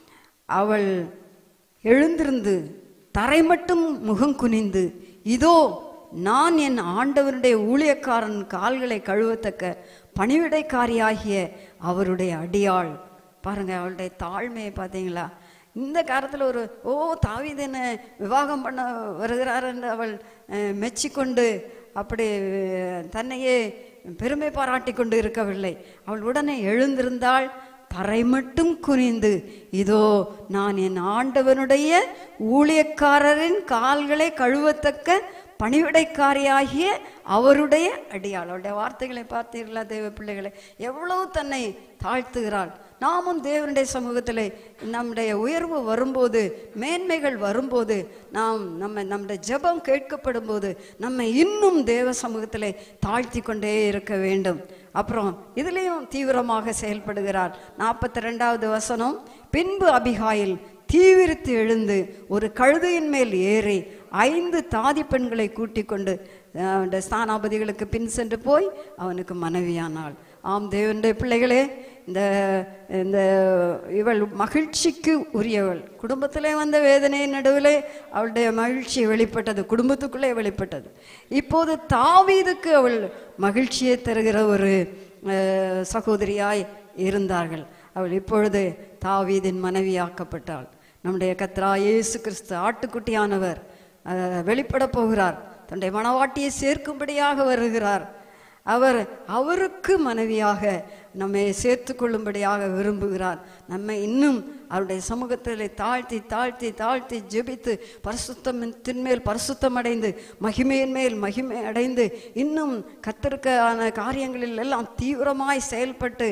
அவள் எழுந்திருந்து தரை மட்டும் முகம் குனிந்து இதோ நான் என் ஆண்டவருடைய ஊழியக்காரன் கால்களை கழுவத்தக்க பணிவிடைக்காரியாகிய அவருடைய அடியாள் பாருங்க அவளுடைய தாழ்மையை பார்த்தீங்களா இந்த காலத்தில் ஒரு ஓ தாவீது என்ன விவாகம் பண்ண வருகிறார் என்று அவள் அஹ், மெச்சிக்கொண்டு அப்படி அஹ், தன்னையே பெருமை பாராட்டி கொண்டு இருக்கவில்லை அவள் உடனே எழுந்திருந்தாள் தரை மட்டும் குனிந்து இதோ நான் என் ஆண்டவனுடைய ஊழியக்காரரின் கால்களை கழுவத்தக்க பணிவிடைக்காரியாகிய அவருடைய அடியாள் அவருடைய வார்த்தைகளை பார்த்தீர்களா தேவ பிள்ளைகளை எவ்வளவு தன்னை தாழ்த்துகிறாள் நாமும் தேவனுடைய சமூகத்திலே நம்முடைய உயர்வு வரும்போது மேன்மைகள் வரும்போது நாம் நம்ம நம்முடைய ஜெபம் கேட்கப்படும் போது நம்ம இன்னும் தேவ சமூகத்திலே தாழ்த்தி கொண்டே இருக்க வேண்டும் அப்புறம் இதுலேயும் தீவிரமாக செயல்படுகிறார் நாற்பத்தி ரெண்டாவது வசனம் பின்பு அபிகாயில் தீவிரித்து எழுந்து ஒரு கழுதையின் மேல் ஏறி ஐந்து தாதி பெண்களை கூட்டிக் கொண்டு அஹ், அவனுடைய ஸ்தானாபதிகளுக்கு பின் சென்று போய் அவனுக்கு மனைவியானாள் ஆம் தேவனுடைய பிள்ளைகளே இந்த இந்த இவள் மகிழ்ச்சிக்கு உரியவள் குடும்பத்திலே வந்த வேதனையின் நடுவிலே அவளுடைய மகிழ்ச்சி வெளிப்பட்டது குடும்பத்துக்குள்ளே வெளிப்பட்டது இப்போது தாவீதுக்கு அவள் மகிழ்ச்சியை தருகிற ஒரு அஹ், சகோதரியாய் இருந்தார்கள் அவள் இப்பொழுது தாவீதின் மனைவியாக்கப்பட்டாள் நம்முடைய கத்ரா இயேசு கிறிஸ்து ஆட்டுக்குட்டியானவர் அஹ், வெளிப்படப் போகிறார் தன்னுடைய மணவாட்டியை சேர்க்கும்படியாக வருகிறார் அவர் அவருக்கு மனைவியாக நம்மை சேர்த்து கொள்ளும்படியாக விரும்புகிறார் நம்ம இன்னும் அவருடைய சமூகத்தில் தாழ்த்தி தாழ்த்தி தாழ்த்தி ஜெபித்து பரிசுத்தத்தின் மேல் பரிசுத்தம் அடைந்து மகிமையின் மேல் மகிமை அடைந்து இன்னும் கத்திற்கான காரியங்களில் எல்லாம் தீவிரமாய் செயல்பட்டு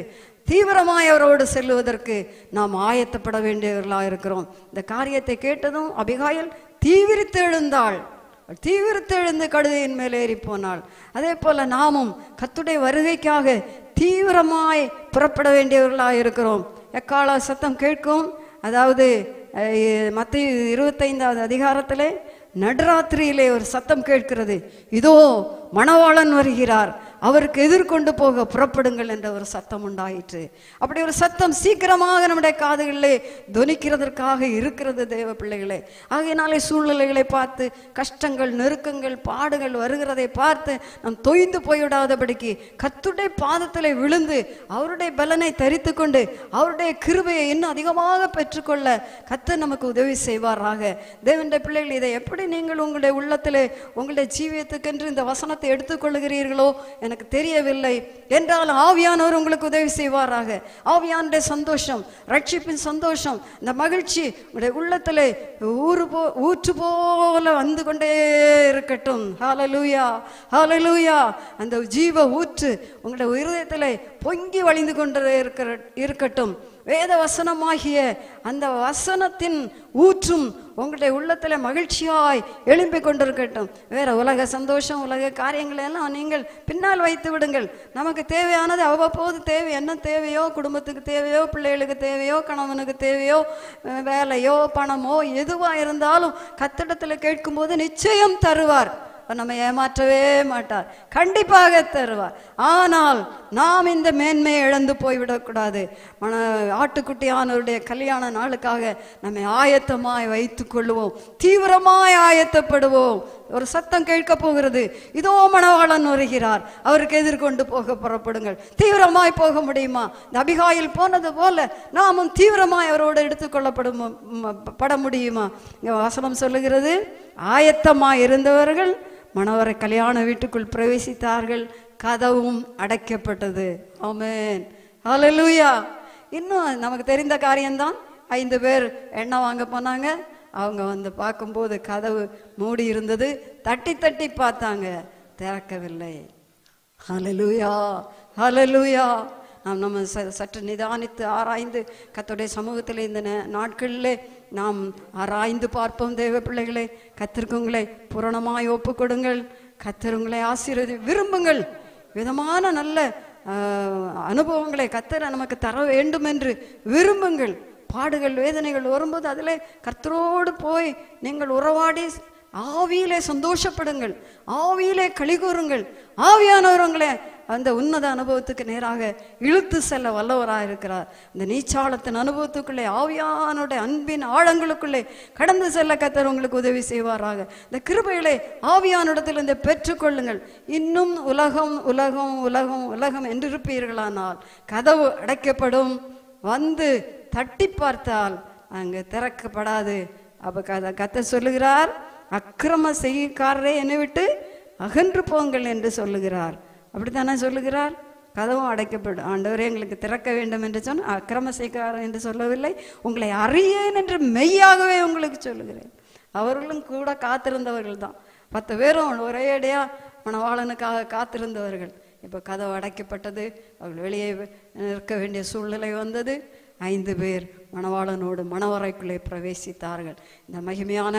தீவிரமாய் அவரோடு செல்லுவதற்கு நாம் ஆயத்தப்பட வேண்டியவர்களாக இருக்கிறோம் இந்த காரியத்தை கேட்டதும் அபிகாயில் தீவிரித்து எழுந்தாள் தீவிரத்து எழுந்து கழுதையின் மேலே ஏறி போனாள் அதே போல நாமும் கத்துடைய வருகைக்காக தீவிரமாய் புறப்பட வேண்டியவர்களாக இருக்கிறோம் எக்கால சத்தம் கேட்கும் அதாவது மத்திய இருபத்தைந்தாவது அதிகாரத்திலே நடுராத்திரியிலே ஒரு சத்தம் கேட்கிறது இதோ மணவாளன் வருகிறார் அவருக்கு எதிர்கொண்டு போக புறப்படுங்கள் என்ற ஒரு சத்தம் உண்டாயிற்று அப்படி ஒரு சத்தம் சீக்கிரமாக நம்முடைய காதுகளிலே துணிக்கிறதற்காக இருக்கிறது தேவ பிள்ளைகளே ஆகையினாலே சூழ்நிலைகளை பார்த்து கஷ்டங்கள் நெருக்கங்கள் பாடுகள் வருகிறதை பார்த்து நாம் தொய்ந்து போய்விடாதபடிக்கு கத்துடைய பாதத்திலே விழுந்து அவருடைய பலனை தரித்து கொண்டு அவருடைய கிருபையை இன்னும் அதிகமாக பெற்றுக்கொள்ள கத்து நமக்கு உதவி செய்வாராக தேவனுடைய பிள்ளைகள் இதை எப்படி நீங்கள் உங்களுடைய உள்ளத்திலே உங்களுடைய ஜீவியத்துக்கென்று இந்த வசனத்தை எடுத்துக்கொள்கிறீர்களோ எனக்கு தெரியவில்லை என்றால் ஆவியானவர் உங்களுக்கு உதவி செய்வாராக ஆவியானுடைய சந்தோஷம் ரட்சிப்பின் சந்தோஷம் இந்த மகிழ்ச்சி உங்களுடைய உள்ளத்திலே ஊறு போ ஊற்று போல வந்து கொண்டே இருக்கட்டும் ஹalleluya ஹalleluya அந்த ஜீவ ஊற்று உங்களுடைய இருதயத்திலே பொங்கி வழிந்து கொண்டே இருக்கிற இருக்கட்டும் வேத வசனமாகிய அந்த வசனத்தின் ஊற்றும் உங்களுடைய உள்ளத்தில் மகிழ்ச்சியாய் எழும்பிக் கொண்டிருக்கட்டும் வேற உலக சந்தோஷம் உலக காரியங்களை எல்லாம் நீங்கள் பின்னால் வைத்து விடுங்கள் நமக்கு தேவையானது அவ்வப்போது தேவை என்ன தேவையோ குடும்பத்துக்கு தேவையோ பிள்ளைகளுக்கு தேவையோ கணவனுக்கு தேவையோ அஹ் வேலையோ பணமோ எதுவாக இருந்தாலும் கத்திடத்தில் கேட்கும்போது நிச்சயம் தருவார் அவர் நம்மை ஏமாற்றவே மாட்டார் கண்டிப்பாக தருவார் ஆனால் நாம் இந்த மேன்மையை இழந்து போய்விடக்கூடாது மன ஆட்டுக்குட்டியானவருடைய கல்யாண நாளுக்காக நம்மை ஆயத்தமாய் வைத்துக் கொள்ளுவோம் தீவிரமாய் ஆயத்தப்படுவோம் ஒரு சத்தம் கேட்க போகிறது இதோ மணவாளன் வருகிறார் அவருக்கு எதிர்கொண்டு போக புறப்படுங்கள் தீவிரமாய் போக முடியுமா இந்த அபிகாயில் போனது போல நாமும் தீவிரமாய் அவரோடு எடுத்துக்கொள்ளப்படும் பட முடியுமா இங்க வசனம் சொல்லுகிறது ஆயத்தமாய் இருந்தவர்கள் மணவரை கல்யாண வீட்டுக்குள் பிரவேசித்தார்கள் கதவும் அடைக்கப்பட்டது ஆமென் ஹalleluya இன்னும் நமக்கு தெரிந்த காரியம்தான் ஐந்து பேர் எண்ணெய் வாங்க போனாங்க அவங்க வந்து பார்க்கும்போது கதவு மூடி இருந்தது தட்டி தட்டி பார்த்தாங்க திறக்கவில்லை ஹalleluya ஹalleluya நாம் நம்ம ச- சற்று நிதானித்து ஆராய்ந்து கர்த்தருடைய சமூகத்தில் இந்த நே- நாட்களிலே நாம் ஆராய்ந்து பார்ப்போம் தேவ பிள்ளைகளே கத்திற்கு உங்களை பூரணமாய் ஒப்புக் கொடுங்கள் கத்தர் உங்களை ஆசீர்வதி விரும்புங்கள் விதமான நல்ல ஆஹ், அனுபவங்களை கத்தர் நமக்கு தர வேண்டும் என்று விரும்புங்கள் பாடுகள் வேதனைகள் வரும்போது அதிலே கர்த்தரோடு போய் நீங்கள் உறவாடி ஆவியிலே சந்தோஷப்படுங்கள் ஆவியிலே கலிகூறுங்கள் ஆவியானவர் உங்களை அந்த உன்னத அனுபவத்துக்கு நேராக இழுத்து செல்ல வல்லவராக இருக்கிறார் இந்த நீச்சாளத்தின் அனுபவத்துக்குள்ளே ஆவியானுடைய அன்பின் ஆழங்களுக்குள்ளே கடந்து செல்ல கத்தர் உங்களுக்கு உதவி செய்வாராக இந்த கிருபைகளை ஆவியானிடத்திலிருந்து பெற்றுக்கொள்ளுங்கள் இன்னும் உலகம் உலகம் உலகம் உலகம் என்றிருப்பீர்களானால் கதவு அடைக்கப்படும் வந்து தட்டி பார்த்தால் அங்கு திறக்கப்படாது அப்ப கத கத்த சொல்லுகிறார் அக்கிரம செய்கைக்காரரே என்னை விட்டு அகன்று போங்கள் என்று சொல்லுகிறார் அப்படித்தானே சொல்லுகிறார் கதவும் அடைக்கப்படும் ஆண்டவரே எங்களுக்கு திறக்க வேண்டும் என்று சொன்ன அக்கிரம செய்கைக்காரர் என்று சொல்லவில்லை உங்களை அறியேன் என்று மெய்யாகவே உங்களுக்கு சொல்லுகிறேன் அவர்களும் கூட காத்திருந்தவர்கள் தான் பத்து பேரும் ஒரேடியா மணவாளனுக்காக காத்திருந்தவர்கள் இப்போ கதவு அடைக்கப்பட்டது அவர்கள் வெளியே நிற்க வேண்டிய சூழ்நிலை வந்தது ஐந்து பேர் மணவாளனோடு மணவரைக்குள்ளே பிரவேசித்தார்கள் இந்த மகிமையான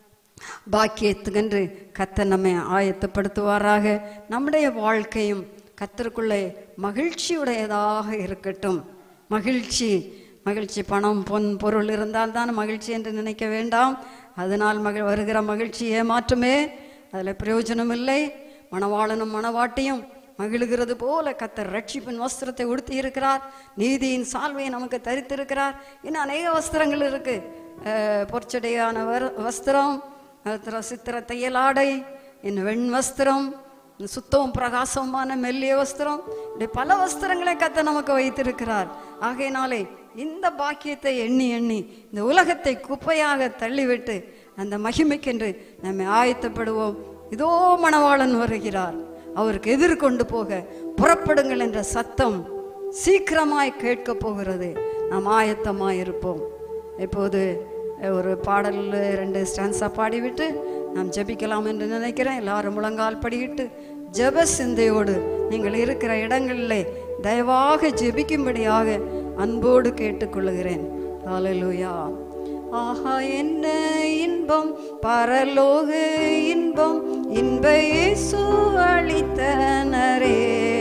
பாக்கியத்துக்கென்று கத்தர் நம்மை ஆயத்தப்படுத்துவாராக நம்முடைய வாழ்க்கையும் கத்தருக்குள்ளே மகிழ்ச்சியுடையதாக இருக்கட்டும் மகிழ்ச்சி மகிழ்ச்சி பணம் பொன் பொருள் இருந்தால் தான் மகிழ்ச்சி என்று நினைக்க வேண்டாம் அதனால் மகிழ் வருகிற மகிழ்ச்சி ஏமாற்றமே அதில் பிரயோஜனம் இல்லை மணவாளனும் மணவாட்டியும் மகிழுகிறது போல கத்தர் ரட்சிப்பின் வஸ்திரத்தை உடுத்தி இருக்கிறார் நீதியின் சால்வையை நமக்கு தரித்திருக்கிறார் இன்னும் அநேக வஸ்திரங்கள் இருக்கு அஹ், பொற்சடையான வர்- வஸ்திரம் அப்புறம் சித்திர தையலாடை இன்னும் வெண் வஸ்திரம் சுத்தம் பிரகாசமான மெல்லிய வஸ்திரம் இப்படி பல வஸ்திரங்களை கத்த நமக்கு வைத்திருக்கிறார் ஆகையினாலே இந்த பாக்கியத்தை எண்ணி எண்ணி இந்த உலகத்தை குப்பையாக தள்ளிவிட்டு அந்த மகிமைக்கென்று நம்மை ஆயத்தப்படுவோம் இதோ மணவாளன் வருகிறார் அவருக்கு எதிர்கொண்டு போக புறப்படுங்கள் என்ற சத்தம் சீக்கிரமாய் கேட்கப் போகிறது நாம் ஆயத்தமாய் இருப்போம் இப்போது ஒரு பாடல் ரெண்டு ஸ்டான்ஸா பாடிவிட்டு நாம் ஜெபிக்கலாம் என்று நினைக்கிறேன் எல்லாரும் முழங்கால் படியிட்டு ஜெப சிந்தையோடு நீங்கள் இருக்கிற இடங்களிலே தயவாக ஜெபிக்கும்படியாக அன்போடு கேட்டுக்கொள்கிறேன் ஹalleluya ஆஹா என்ன இன்பம் பரலோக இன்பம் இன்ப இயேசு அளித்தனரே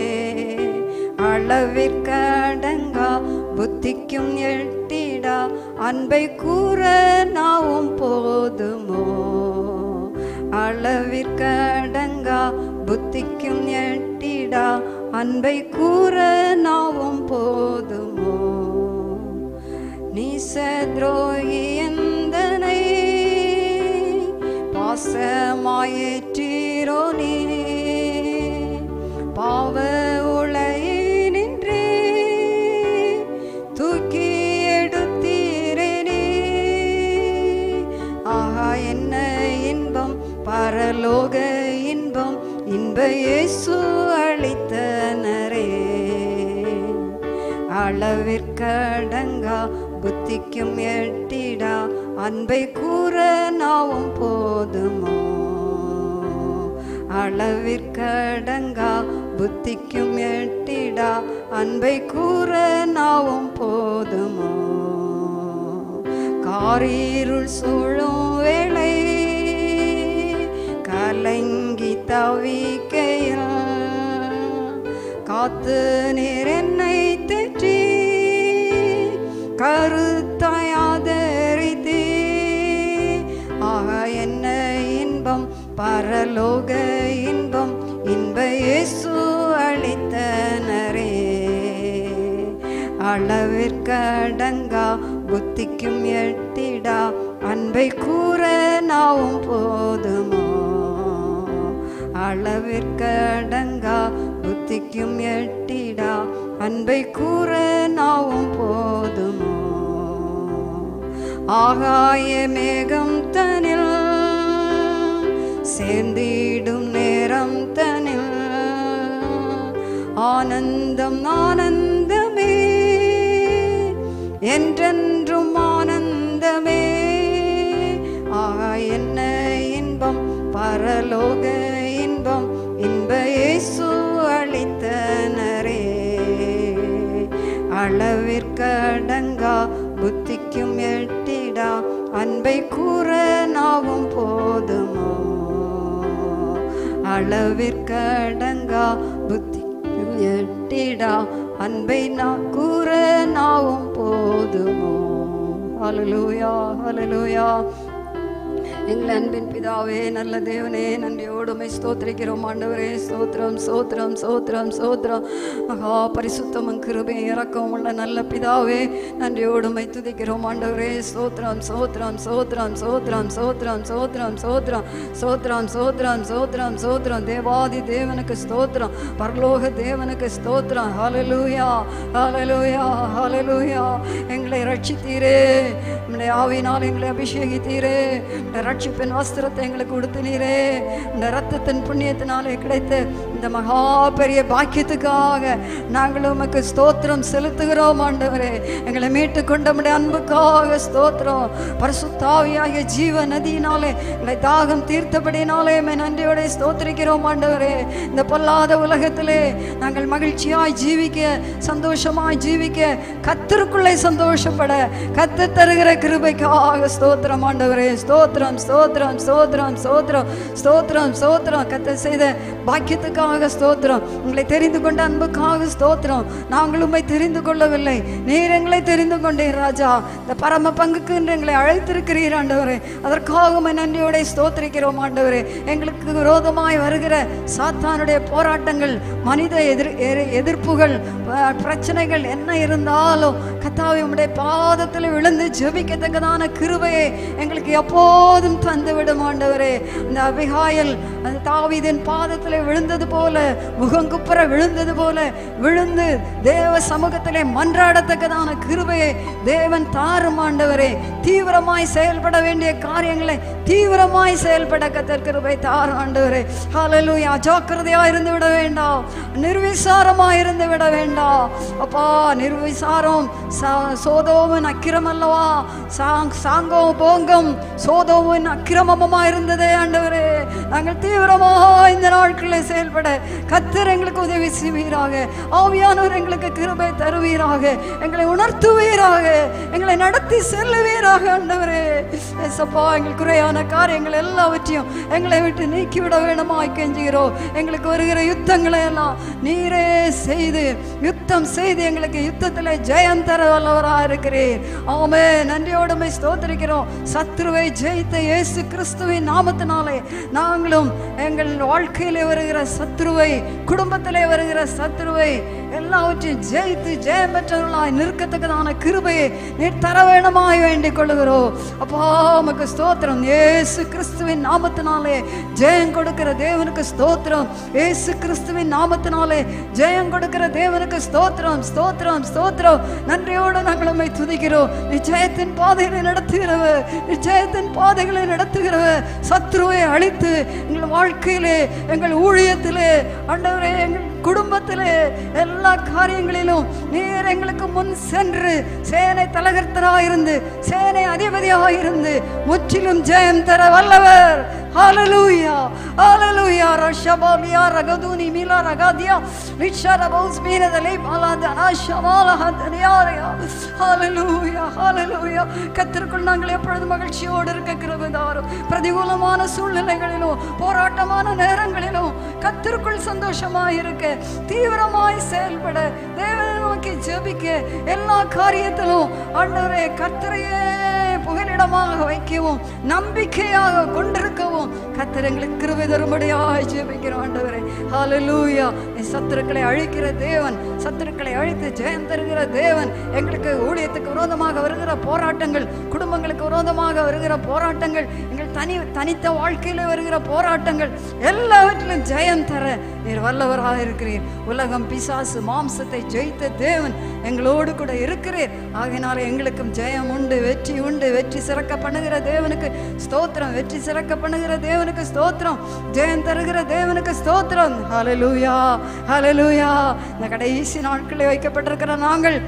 அளவிற்கடங்கா புத்திக்கும் எட்டிடா அன்பை கூற நாவும் போதுமோ அளவிற்கடங்கா புத்திக்கும் எட்டிடா அன்பை கூற நாவும் போதுமோ நீசத்ரோகி எந்தனை பாசமாயேற்றீரோ நீ பாவ உளையினின்றே தூக்கி எடுத்தீரே நீ ஆஹா என்ன இன்பம் பரலோக இன்பம் இன்ப இயேசு அளித்தனரே அளவிற்கடங்கா புத்திக்கும் எட்டிடா அன்பை கூற நாவும் போதுமோ அளவிற்கடங்கா புத்திக்கும் எட்டிடா அன்பை கூற நாவும் போதுமோ காரீருள் சூழும் வேளை கலங்கி தவிக்கையில் காத்து நீர் என்னை தெற்றி கருத்தாயாதரித்தே ஆக என்ன இன்பம் பரலோக இன்பம் இன்ப இயேசு அளித்தனரே அளவிற்கடங்கா புத்திக்கும் எட்டிடா அன்பை கூற நாவும் போதுமோ அளவிற்கடங்கா புத்திக்கும் எட்டிடா அன்பை கூற நாவும் போதுமோ ஆகாய மேகம் தனில் சேர்ந்திடும் நேரம் தனில் ஆனந்தம் ஆனந்தமே என்றென்றும் ஆனந்தமே ஆகா என்ன இன்பம் பரலோக இன்பம் இன்ப இயேசு அளித்தனரே அளவிற்கடங்கா புத்திக்கும் எட்டிடா அன்பை கூற நாவும் போதுமோ அளவிற்கடங்கா புத்திக்கும் எட்டிடா அன்பை நான் கூற நாவும் போதுமோ ஹalleluya ஹalleluya எங்கள் அன்பின் பிதாவே நல்ல தேவனே நன்றியோடுமை ஸ்தோத்திரிக்கிறோம் ஆண்டவரே ஸ்தோத்திரம் ஸ்தோத்திரம் ஸ்தோத்திரம் ஸ்தோத்திரம் மகா பரிசுத்தமும் கிருபை இறக்கம் உள்ள நல்ல பிதாவே நன்றியோடுமை துதிக்கிறோம் ஆண்டவரே ஸ்தோத்திரம் ஸ்தோத்திரம் ஸ்தோத்திரம் ஸ்தோத்திரம் ஸ்தோத்திரம் ஸ்தோத்திரம் ஸ்தோத்திரம் ஸ்தோத்திரம் ஸ்தோத்திரம் ஸ்தோத்திரம் ஸ்தோத்திரம் தேவாதி தேவனுக்கு ஸ்தோத்திரம் பரலோக தேவனுக்கு ஸ்தோத்திரம் ஹalleluya ஹalleluya ஹalleluya எங்களை ரட்சித்தீரே உம்முடைய ஆவியினால் எங்களை அபிஷேகித்தீரே இந்த ரட்சிப்பின் வஸ்திரத்தை எங்களுக்கு கொடுத்தினீரே இந்த ரத்தத்தின் புண்ணியத்தினாலே கிடைத்த இந்த மகா பெரிய பாக்கியத்துக்காக நாங்கள் உமக்கு ஸ்தோத்திரம் செலுத்துகிறோம் ஆண்டவரே எங்களை மீட்டு கொண்டமுடைய அன்புக்காக ஸ்தோத்திரம் பரிசுத்தாவியாகிய ஜீவ நதியினாலே எங்களை தாகம் தீர்த்தபடினாலே உம்மை நன்றியோட ஸ்தோத்திரிக்கிறோம் ஆண்டவரே இந்த பொல்லாத உலகத்திலே நாங்கள் மகிழ்ச்சியாய் ஜீவிக்க சந்தோஷமாய் ஜீவிக்க கத்தருக்குள்ளே சந்தோஷப்பட கத்து தருகிற கிருபைக்காக ஸ்தோத்திரம் ஆண்டவரே ஸ்தோத்திரம் ஸ்தோத்திரம் ஸ்தோத்திரம் ஸ்தோத்திரம் ஸ்தோத்திரம் ஸ்தோத்திரம் கத்த செய்த பாக்கியத்துக்காக ஸ்தோத்திரம் உங்களை தெரிந்து கொண்ட அன்புக்காக ஸ்தோத்திரம் நாங்கள் உம்மை தெரிந்து கொள்ளவில்லை நீர் எங்களை தெரிந்து கொண்டீர் ராஜா இந்த பரம பங்குக்கு என்று எங்களை அழைத்திருக்கிறீர் ஆண்டவரே அதற்காக உம்மை நன்றியோட ஸ்தோத்திரிக்கிறோம் ஆண்டவரே எங்களுக்கு விரோதமாய் வருகிற சாத்தானுடைய போராட்டங்கள் மனித எதிர் எதிர்- எதிர்ப்புகள் ப- பிரச்சனைகள் என்ன இருந்தாலும் கத்தாவை உம்முடைய பாதத்தில் விழுந்து ஜெபிக்கத்தக்கதான கிருபையை எங்களுக்கு எப்போதும் தந்து விடும் ஆண்டவரே இந்த அபிகாயல் அந்த தாவீதின் பாதத்தில் விழுந்தது போல முகங்குப்புற விழுந்தது போல விழுந்து தேவ சமூகத்திலே மன்றாடத்தக்கதான கிருபையை தேவன் தாரும் ஆண்டவரே தீவிரமாய் செயல்பட வேண்டிய காரியங்களை தீவிரமாய் செயல்பட கத்தர் கிருபை தாரும் ஆண்டவரே ஹalleluya அஜாக்கிரதையா இருந்து விட வேண்டாம் நிர்விசாரமா இருந்து விட வேண்டாம் அப்பா நிர்விசாரம் சா- சோதோமின் அக்கிரம் அல்லவா சாங் சாங்கோ போங்கம் சோதோமின் அக்கிரமமா இருந்ததே ஆண்டவரே நாங்கள் தீவிரமா இந்த நாட்களில் செயல்பட கத்தர் எங்களுக்கு உதவி செய்வீராக ஆவியானவர் எங்களுக்கு கிருபை தருவீராக எங்களை உணர்த்துவீராக எங்களை நடத்தி செல்லுவீராக ஆண்டவரே ஏசப்பா எங்கள் குறையான காரியங்கள் எல்லாவற்றையும் எங்களை விட்டு நீக்கிவிட வேணுமாய் கெஞ்சுகிறோம் எங்களுக்கு வருகிற யுத்தங்களை எல்லாம் நீரே செய்து யுத்தம் செய்து எங்களுக்கு யுத்தத்தில் ஜெயம் தர வல்லவராக இருக்கிறீர் ஆமே நன்றியோடுமை ஸ்தோத்திரிக்கிறோம் சத்ருவை ஜெயித்த இயேசு கிறிஸ்துவின் நாமத்தினாலே நாங்களும் எங்கள் வாழ்க்கையிலே வருகிற சத்ருவை குடும்பத்திலே வருகிற சத்ருவை எல்லாவற்றையும் ஜெயித்து ஜெயம் பெற்றவர்களாய் நிற்கத்தக்கதான கிருபையை நீர் தர வேணுமாய் வேண்டிக் கொள்ளுகிறோம் அப்பா உமக்கு ஸ்தோத்திரம் இயேசு கிறிஸ்துவின் நாமத்தினாலே ஜெயம் கொடுக்கிற தேவனுக்கு ஸ்தோத்திரம் இயேசு கிறிஸ்துவின் நாமத்தினாலே ஜெயம் கொடுக்கிற தேவனுக்கு ஸ்தோத்திரம் ஸ்தோத்திரம் ஸ்தோத்திரம் நன்றியோடு நாங்கள் உம்மை துதிக்கிறோம் நிச்சயத்தின் பாதைகளை நடத்துகிறவர் நிச்சயத்தின் பாதைகளை நடத்துகிறவர் சத்ருவை அழித்து எங்கள் வாழ்க்கையிலே எங்கள் ஊழியத்திலே ஆண்டவரே எங்கள் குடும்பத்திலே எல்லா காரியங்களிலும் நீர் எங்களுக்கு முன் சென்று சேனை தலகர்த்தராயிருந்து சேனை அதிபதியாயிருந்து முற்றிலும் ஜெயம் தர வல்லவர் ஹalleluya ஹalleluya ரஷபாலியா ரகதுனி மிலா ரகாதியா ரிஷர பௌஸ் மீனதலை பாலாத அனாஷமால ஹதனியாரியா ஹalleluya ஹalleluya கத்திற்குள் நாங்கள் எப்பொழுதும் மகிழ்ச்சியோடு இருக்க கிருபை தாரும் பிரதிகூலமான சூழ்நிலைகளிலும் போராட்டமான நேரங்களிலும் கத்திற்குள் சந்தோஷமாய் இருக்க தீவிரமாய் செயல்பட தேவனை நோக்கி ஜெபிக்க எல்லா காரியத்திலும் ஆண்டவரே கர்த்தரையே புகலிடமாக வைக்கவும் நம்பிக்கையாக கொண்டிருக்கவும் கர்த்தர் எங்களுக்கு கிருபை தரும்படியாய் ஜெபிக்கிறோம் ஆண்டவரே ஹalleluya நீ சத்துருக்களை அழிக்கிற தேவன் சத்துருக்களை அழித்து ஜெயம் தருகிற தேவன் எங்களுக்கு ஊழியத்துக்கு விரோதமாக வருகிற போராட்டங்கள் குடும்பங்களுக்கு விரோதமாக வருகிற போராட்டங்கள் எங்கள் தனி தனித்த வாழ்க்கையில் வருகிற போராட்டங்கள் எல்லாவற்றிலும் ஜெயம் தர நீர் வல்லவராக இருக்கிறீர் உலகம் பிசாசு மாம்சத்தை ஜெயித்த தேவன் எங்களோடு கூட இருக்கிறீர் ஆகையினால எங்களுக்கும் ஜெயம் உண்டு வெற்றி உண்டு வெற்றி சிறக்க பண்ணுகிற தேவனுக்கு ஸ்தோத்திரம் வெற்றி சிறக்க பண்ணுகிற தேவனுக்கு ஸ்தோத்திரம் ஜெயம் தருகிற தேவனுக்கு ஸ்தோத்திரம் ஹalleluya ஹalleluya இந்த கடைசி நாட்களில் வைக்கப்பட்டிருக்கிற நாங்கள்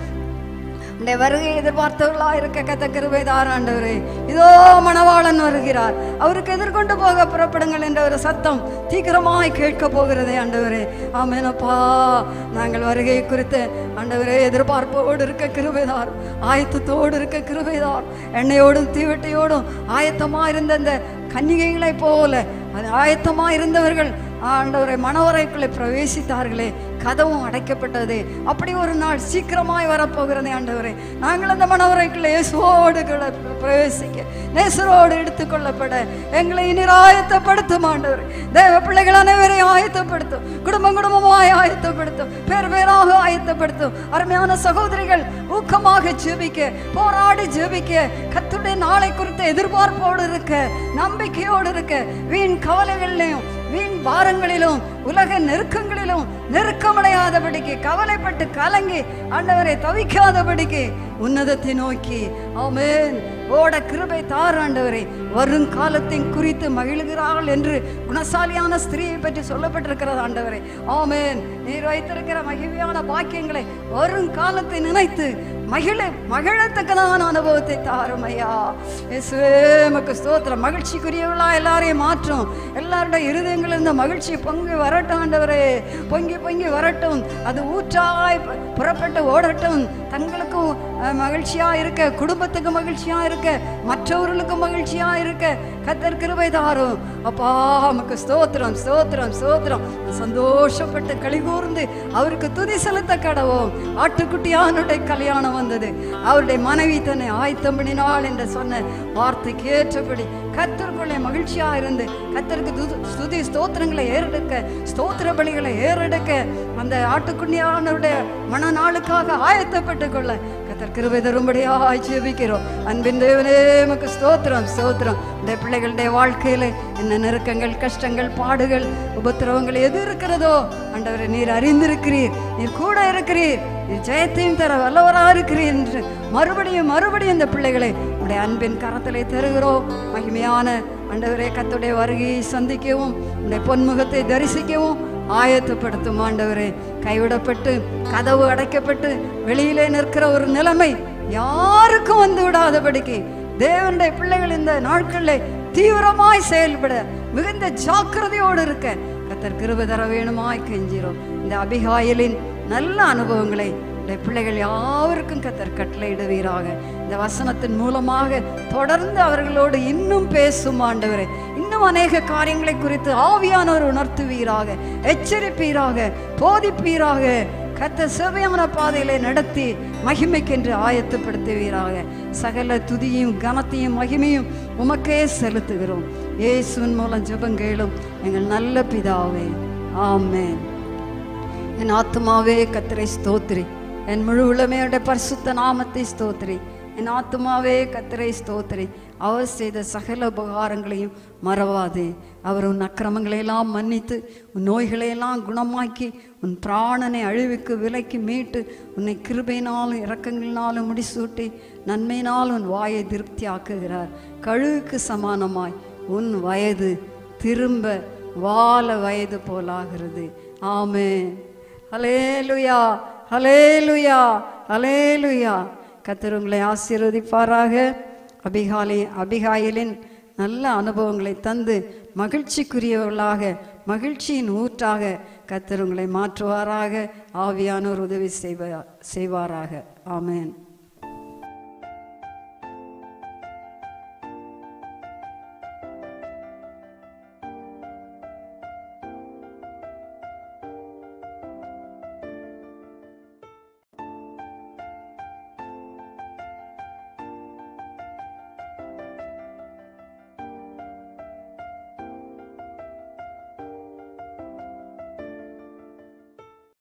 உடைய வருகை எதிர்பார்த்தவர்களா இருக்க கத்த கிருபை தாராண்டவரே இதோ மணவாளன் வருகிறார் அவருக்கு எதிர்கொண்டு போக புறப்படுங்கள் என்ற ஒரு சத்தம் தீக்கிரமாய் கேட்க போகிறதே ஆண்டவரே ஆமேனப்பா நாங்கள் வருகை குறித்து ஆண்டவரே எதிர்பார்ப்போடு இருக்க கிருபைதார் ஆயத்தத்தோடு இருக்க கிருபைதார் எண்ணெயோடும் தீவெட்டியோடும் ஆயத்தமா இருந்த அந்த கன்னிகைகளைப் போல அது ஆயத்தமா இருந்தவர்கள் ஆண்டவரை மணவரைக்குள்ளே பிரவேசித்தார்களே கதவும் அடைக்கப்பட்டது அப்படி ஒரு நாள் சீக்கிரமாய் வரப்போகிறதே ஆண்டவரே நாங்கள் அந்த மணவரைக்குள்ளே இயேசுவோடு கூட பிரவேசிக்க நேசரோடு எடுத்துக்கொள்ளப்பட எங்களை இனி ஆயத்தப்படுத்தும் ஆண்டவர் தேவ பிள்ளைகள் அனைவரையும் ஆயத்தப்படுத்தும் குடும்பம் குடும்பமாய் ஆயத்தப்படுத்தும் பேர் பேராக ஆயத்தப்படுத்தும் அருமையான சகோதரிகள் ஊக்கமாக ஜெபிக்க போராடி ஜெபிக்க கத்துடைய நாளை குறித்த எதிர்பார்ப்போடு இருக்க நம்பிக்கையோடு இருக்க வீண் கவலைகளிலையும் வீண் பாரங்களிலும் உலக நெருக்கங்களிலும் நெருக்கமடையாதபடிக்கு கவலைப்பட்டு கலங்கி ஆண்டவரை தவிக்காதபடிக்கு உன்னதத்தை நோக்கி ஆமென் ஓட கிருபை தார் ஆண்டவரே வருங்காலத்தின் குறித்து மகிழ்கிறாள் என்று குணசாலியான ஸ்திரீயை பற்றி சொல்லப்பட்டிருக்கிறது ஆண்டவரே ஆமென் நீர் வைத்திருக்கிற மகிழ்ச்சியான பாக்கியங்களை வருங்காலத்தை நினைத்து மகிழ மகிழத்தக்கதான அனுபவத்தை தாரும் ஐயா இயேசுவே உமக்கு ஸ்தோத்திரம் மகிழ்ச்சிக்குரியவர்களா எல்லாரையும் மாற்றும் எல்லாருடைய இருதயங்கள் இந்த மகிழ்ச்சி பொங்கி வரட்டும் ஆண்டவரே பொங்கி பொங்கி வரட்டும் அது ஊற்றாய் பு- புறப்பட்டு ஓடட்டும் தங்களுக்கும் அஹ், மகிழ்ச்சியா இருக்க குடும்பத்துக்கு மகிழ்ச்சியா இருக்க மற்றவர்களுக்கு மகிழ்ச்சியா இருக்க கத்தர் கிருபை தாரும் அப்பா நமக்கு ஸ்தோத்திரம் ஸ்தோத்திரம் ஸ்தோத்திரம் சந்தோஷப்பட்டு கலிகூர்ந்து அவருக்கு துதி செலுத்த கடவோம் ஆட்டுக்குட்டியானுடைய கல்யாணம் வந்தது அவருடைய மனைவி தன்னை ஆயத்தம் பண்ணினாள் என்று சொன்ன வார்த்தைக்கு ஏற்றபடி கத்தருக்குள்ளே மகிழ்ச்சியா இருந்து கத்தருக்கு துது- ஸ்துதி ஸ்தோத்திரங்களை ஏறெடுக்க ஸ்தோத்திர பலிகளை ஏறெடுக்க அந்த ஆட்டுக்குட்டியானுடைய மனநாளுக்காக ஆயத்தப்பட்டு கொள்ள கத்தர் கிருபை தரும்படியாய் ஜெபிக்கிறோம் அன்பின் தேவனே நமக்கு ஸ்தோத்திரம் ஸ்தோத்திரம் இந்த பிள்ளைகளுடைய வாழ்க்கையில என்ன நெருக்கங்கள் கஷ்டங்கள் பாடுகள் உபத்திரவங்கள் எது இருக்கிறதோ ஆண்டவரை நீர் அறிந்திருக்கிறீர் நீர் கூட இருக்கிறீர் நீர் ஜெயத்தையும் தர வல்லவரா இருக்கிறீர் என்று மறுபடியும் மறுபடியும் இந்த பிள்ளைகளை உடைய அன்பின் கரத்திலே தருகிறோம் மகிமையான ஆண்டவரே கத்துடைய வருகையை சந்திக்கவும் உடைய பொன்முகத்தை தரிசிக்கவும் ஆயத்தப்படுத்தும் ஆண்டவரே கைவிடப்பட்டு கதவு அடைக்கப்பட்டு வெளியிலே நிற்கிற ஒரு நிலைமை யாருக்கும் வந்து விடாதபடிக்கு தேவனுடைய பிள்ளைகள் இந்த நாட்களில் தீவிரமாய் செயல்பட மிகுந்த ஜாக்கிரதையோடு இருக்க கத்தர் கிருபை தர வேணுமாய் கெஞ்சிரும் இந்த அபிகாயலின் நல்ல அனுபவங்களை உடைய பிள்ளைகள் யாவருக்கும் கத்தர் கட்டளையிடுவீராக இந்த வசனத்தின் மூலமாக தொடர்ந்து அவர்களோடு இன்னும் பேசும் ஆண்டவரே இன்னும் அநேக காரியங்களை குறித்து ஆவியானவர் உணர்த்துவீராக எச்சரிப்பீராக போதிப்பீராக கத்த செவையான பாதையிலே நடத்தி மகிமைக்கென்று ஆயத்தப்படுத்துவீராக சகல துதியும் கனத்தையும் மகிமையும் உமக்கே செலுத்துகிறோம் இயேசுவின் மூலம் ஜெபங்கேளும் எங்கள் நல்ல பிதாவே ஆமென் என் ஆத்துமாவே கத்தரை ஸ்தோத்திரி என் முழு உளமையோட பரிசுத்த நாமத்தை ஸ்தோத்திரி என் ஆத்துமாவே கத்தரை ஸ்தோத்திரி அவர் செய்த சகல உபகாரங்களையும் மறவாதே அவர் உன் அக்கிரமங்களை எல்லாம் மன்னித்து உன் நோய்களை எல்லாம் குணமாக்கி உன் பிராணனை அழிவுக்கு விலைக்கு மீட்டு உன்னை கிருபையினாலும் இரக்கங்களினாலும் முடிசூட்டி நன்மையினால் உன் வாயை திருப்தியாக்குகிறார் கழுவுக்கு சமானமாய் உன் வயது திரும்ப வால வயது போலாகிறது ஆமென் ஹலேலுயா ஹலேலுயா ஹலேலுயா கத்தர் உங்களை ஆசீர்வதிப்பாராக அபிகாலி அபிகாயிலின் நல்ல அனுபவங்களை தந்து மகிழ்ச்சிக்குரியவர்களாக மகிழ்ச்சியின் ஊற்றாக கத்தர் உங்களை மாற்றுவாராக ஆவியானோர் உதவி செய்வா செய்வாராக ஆமென்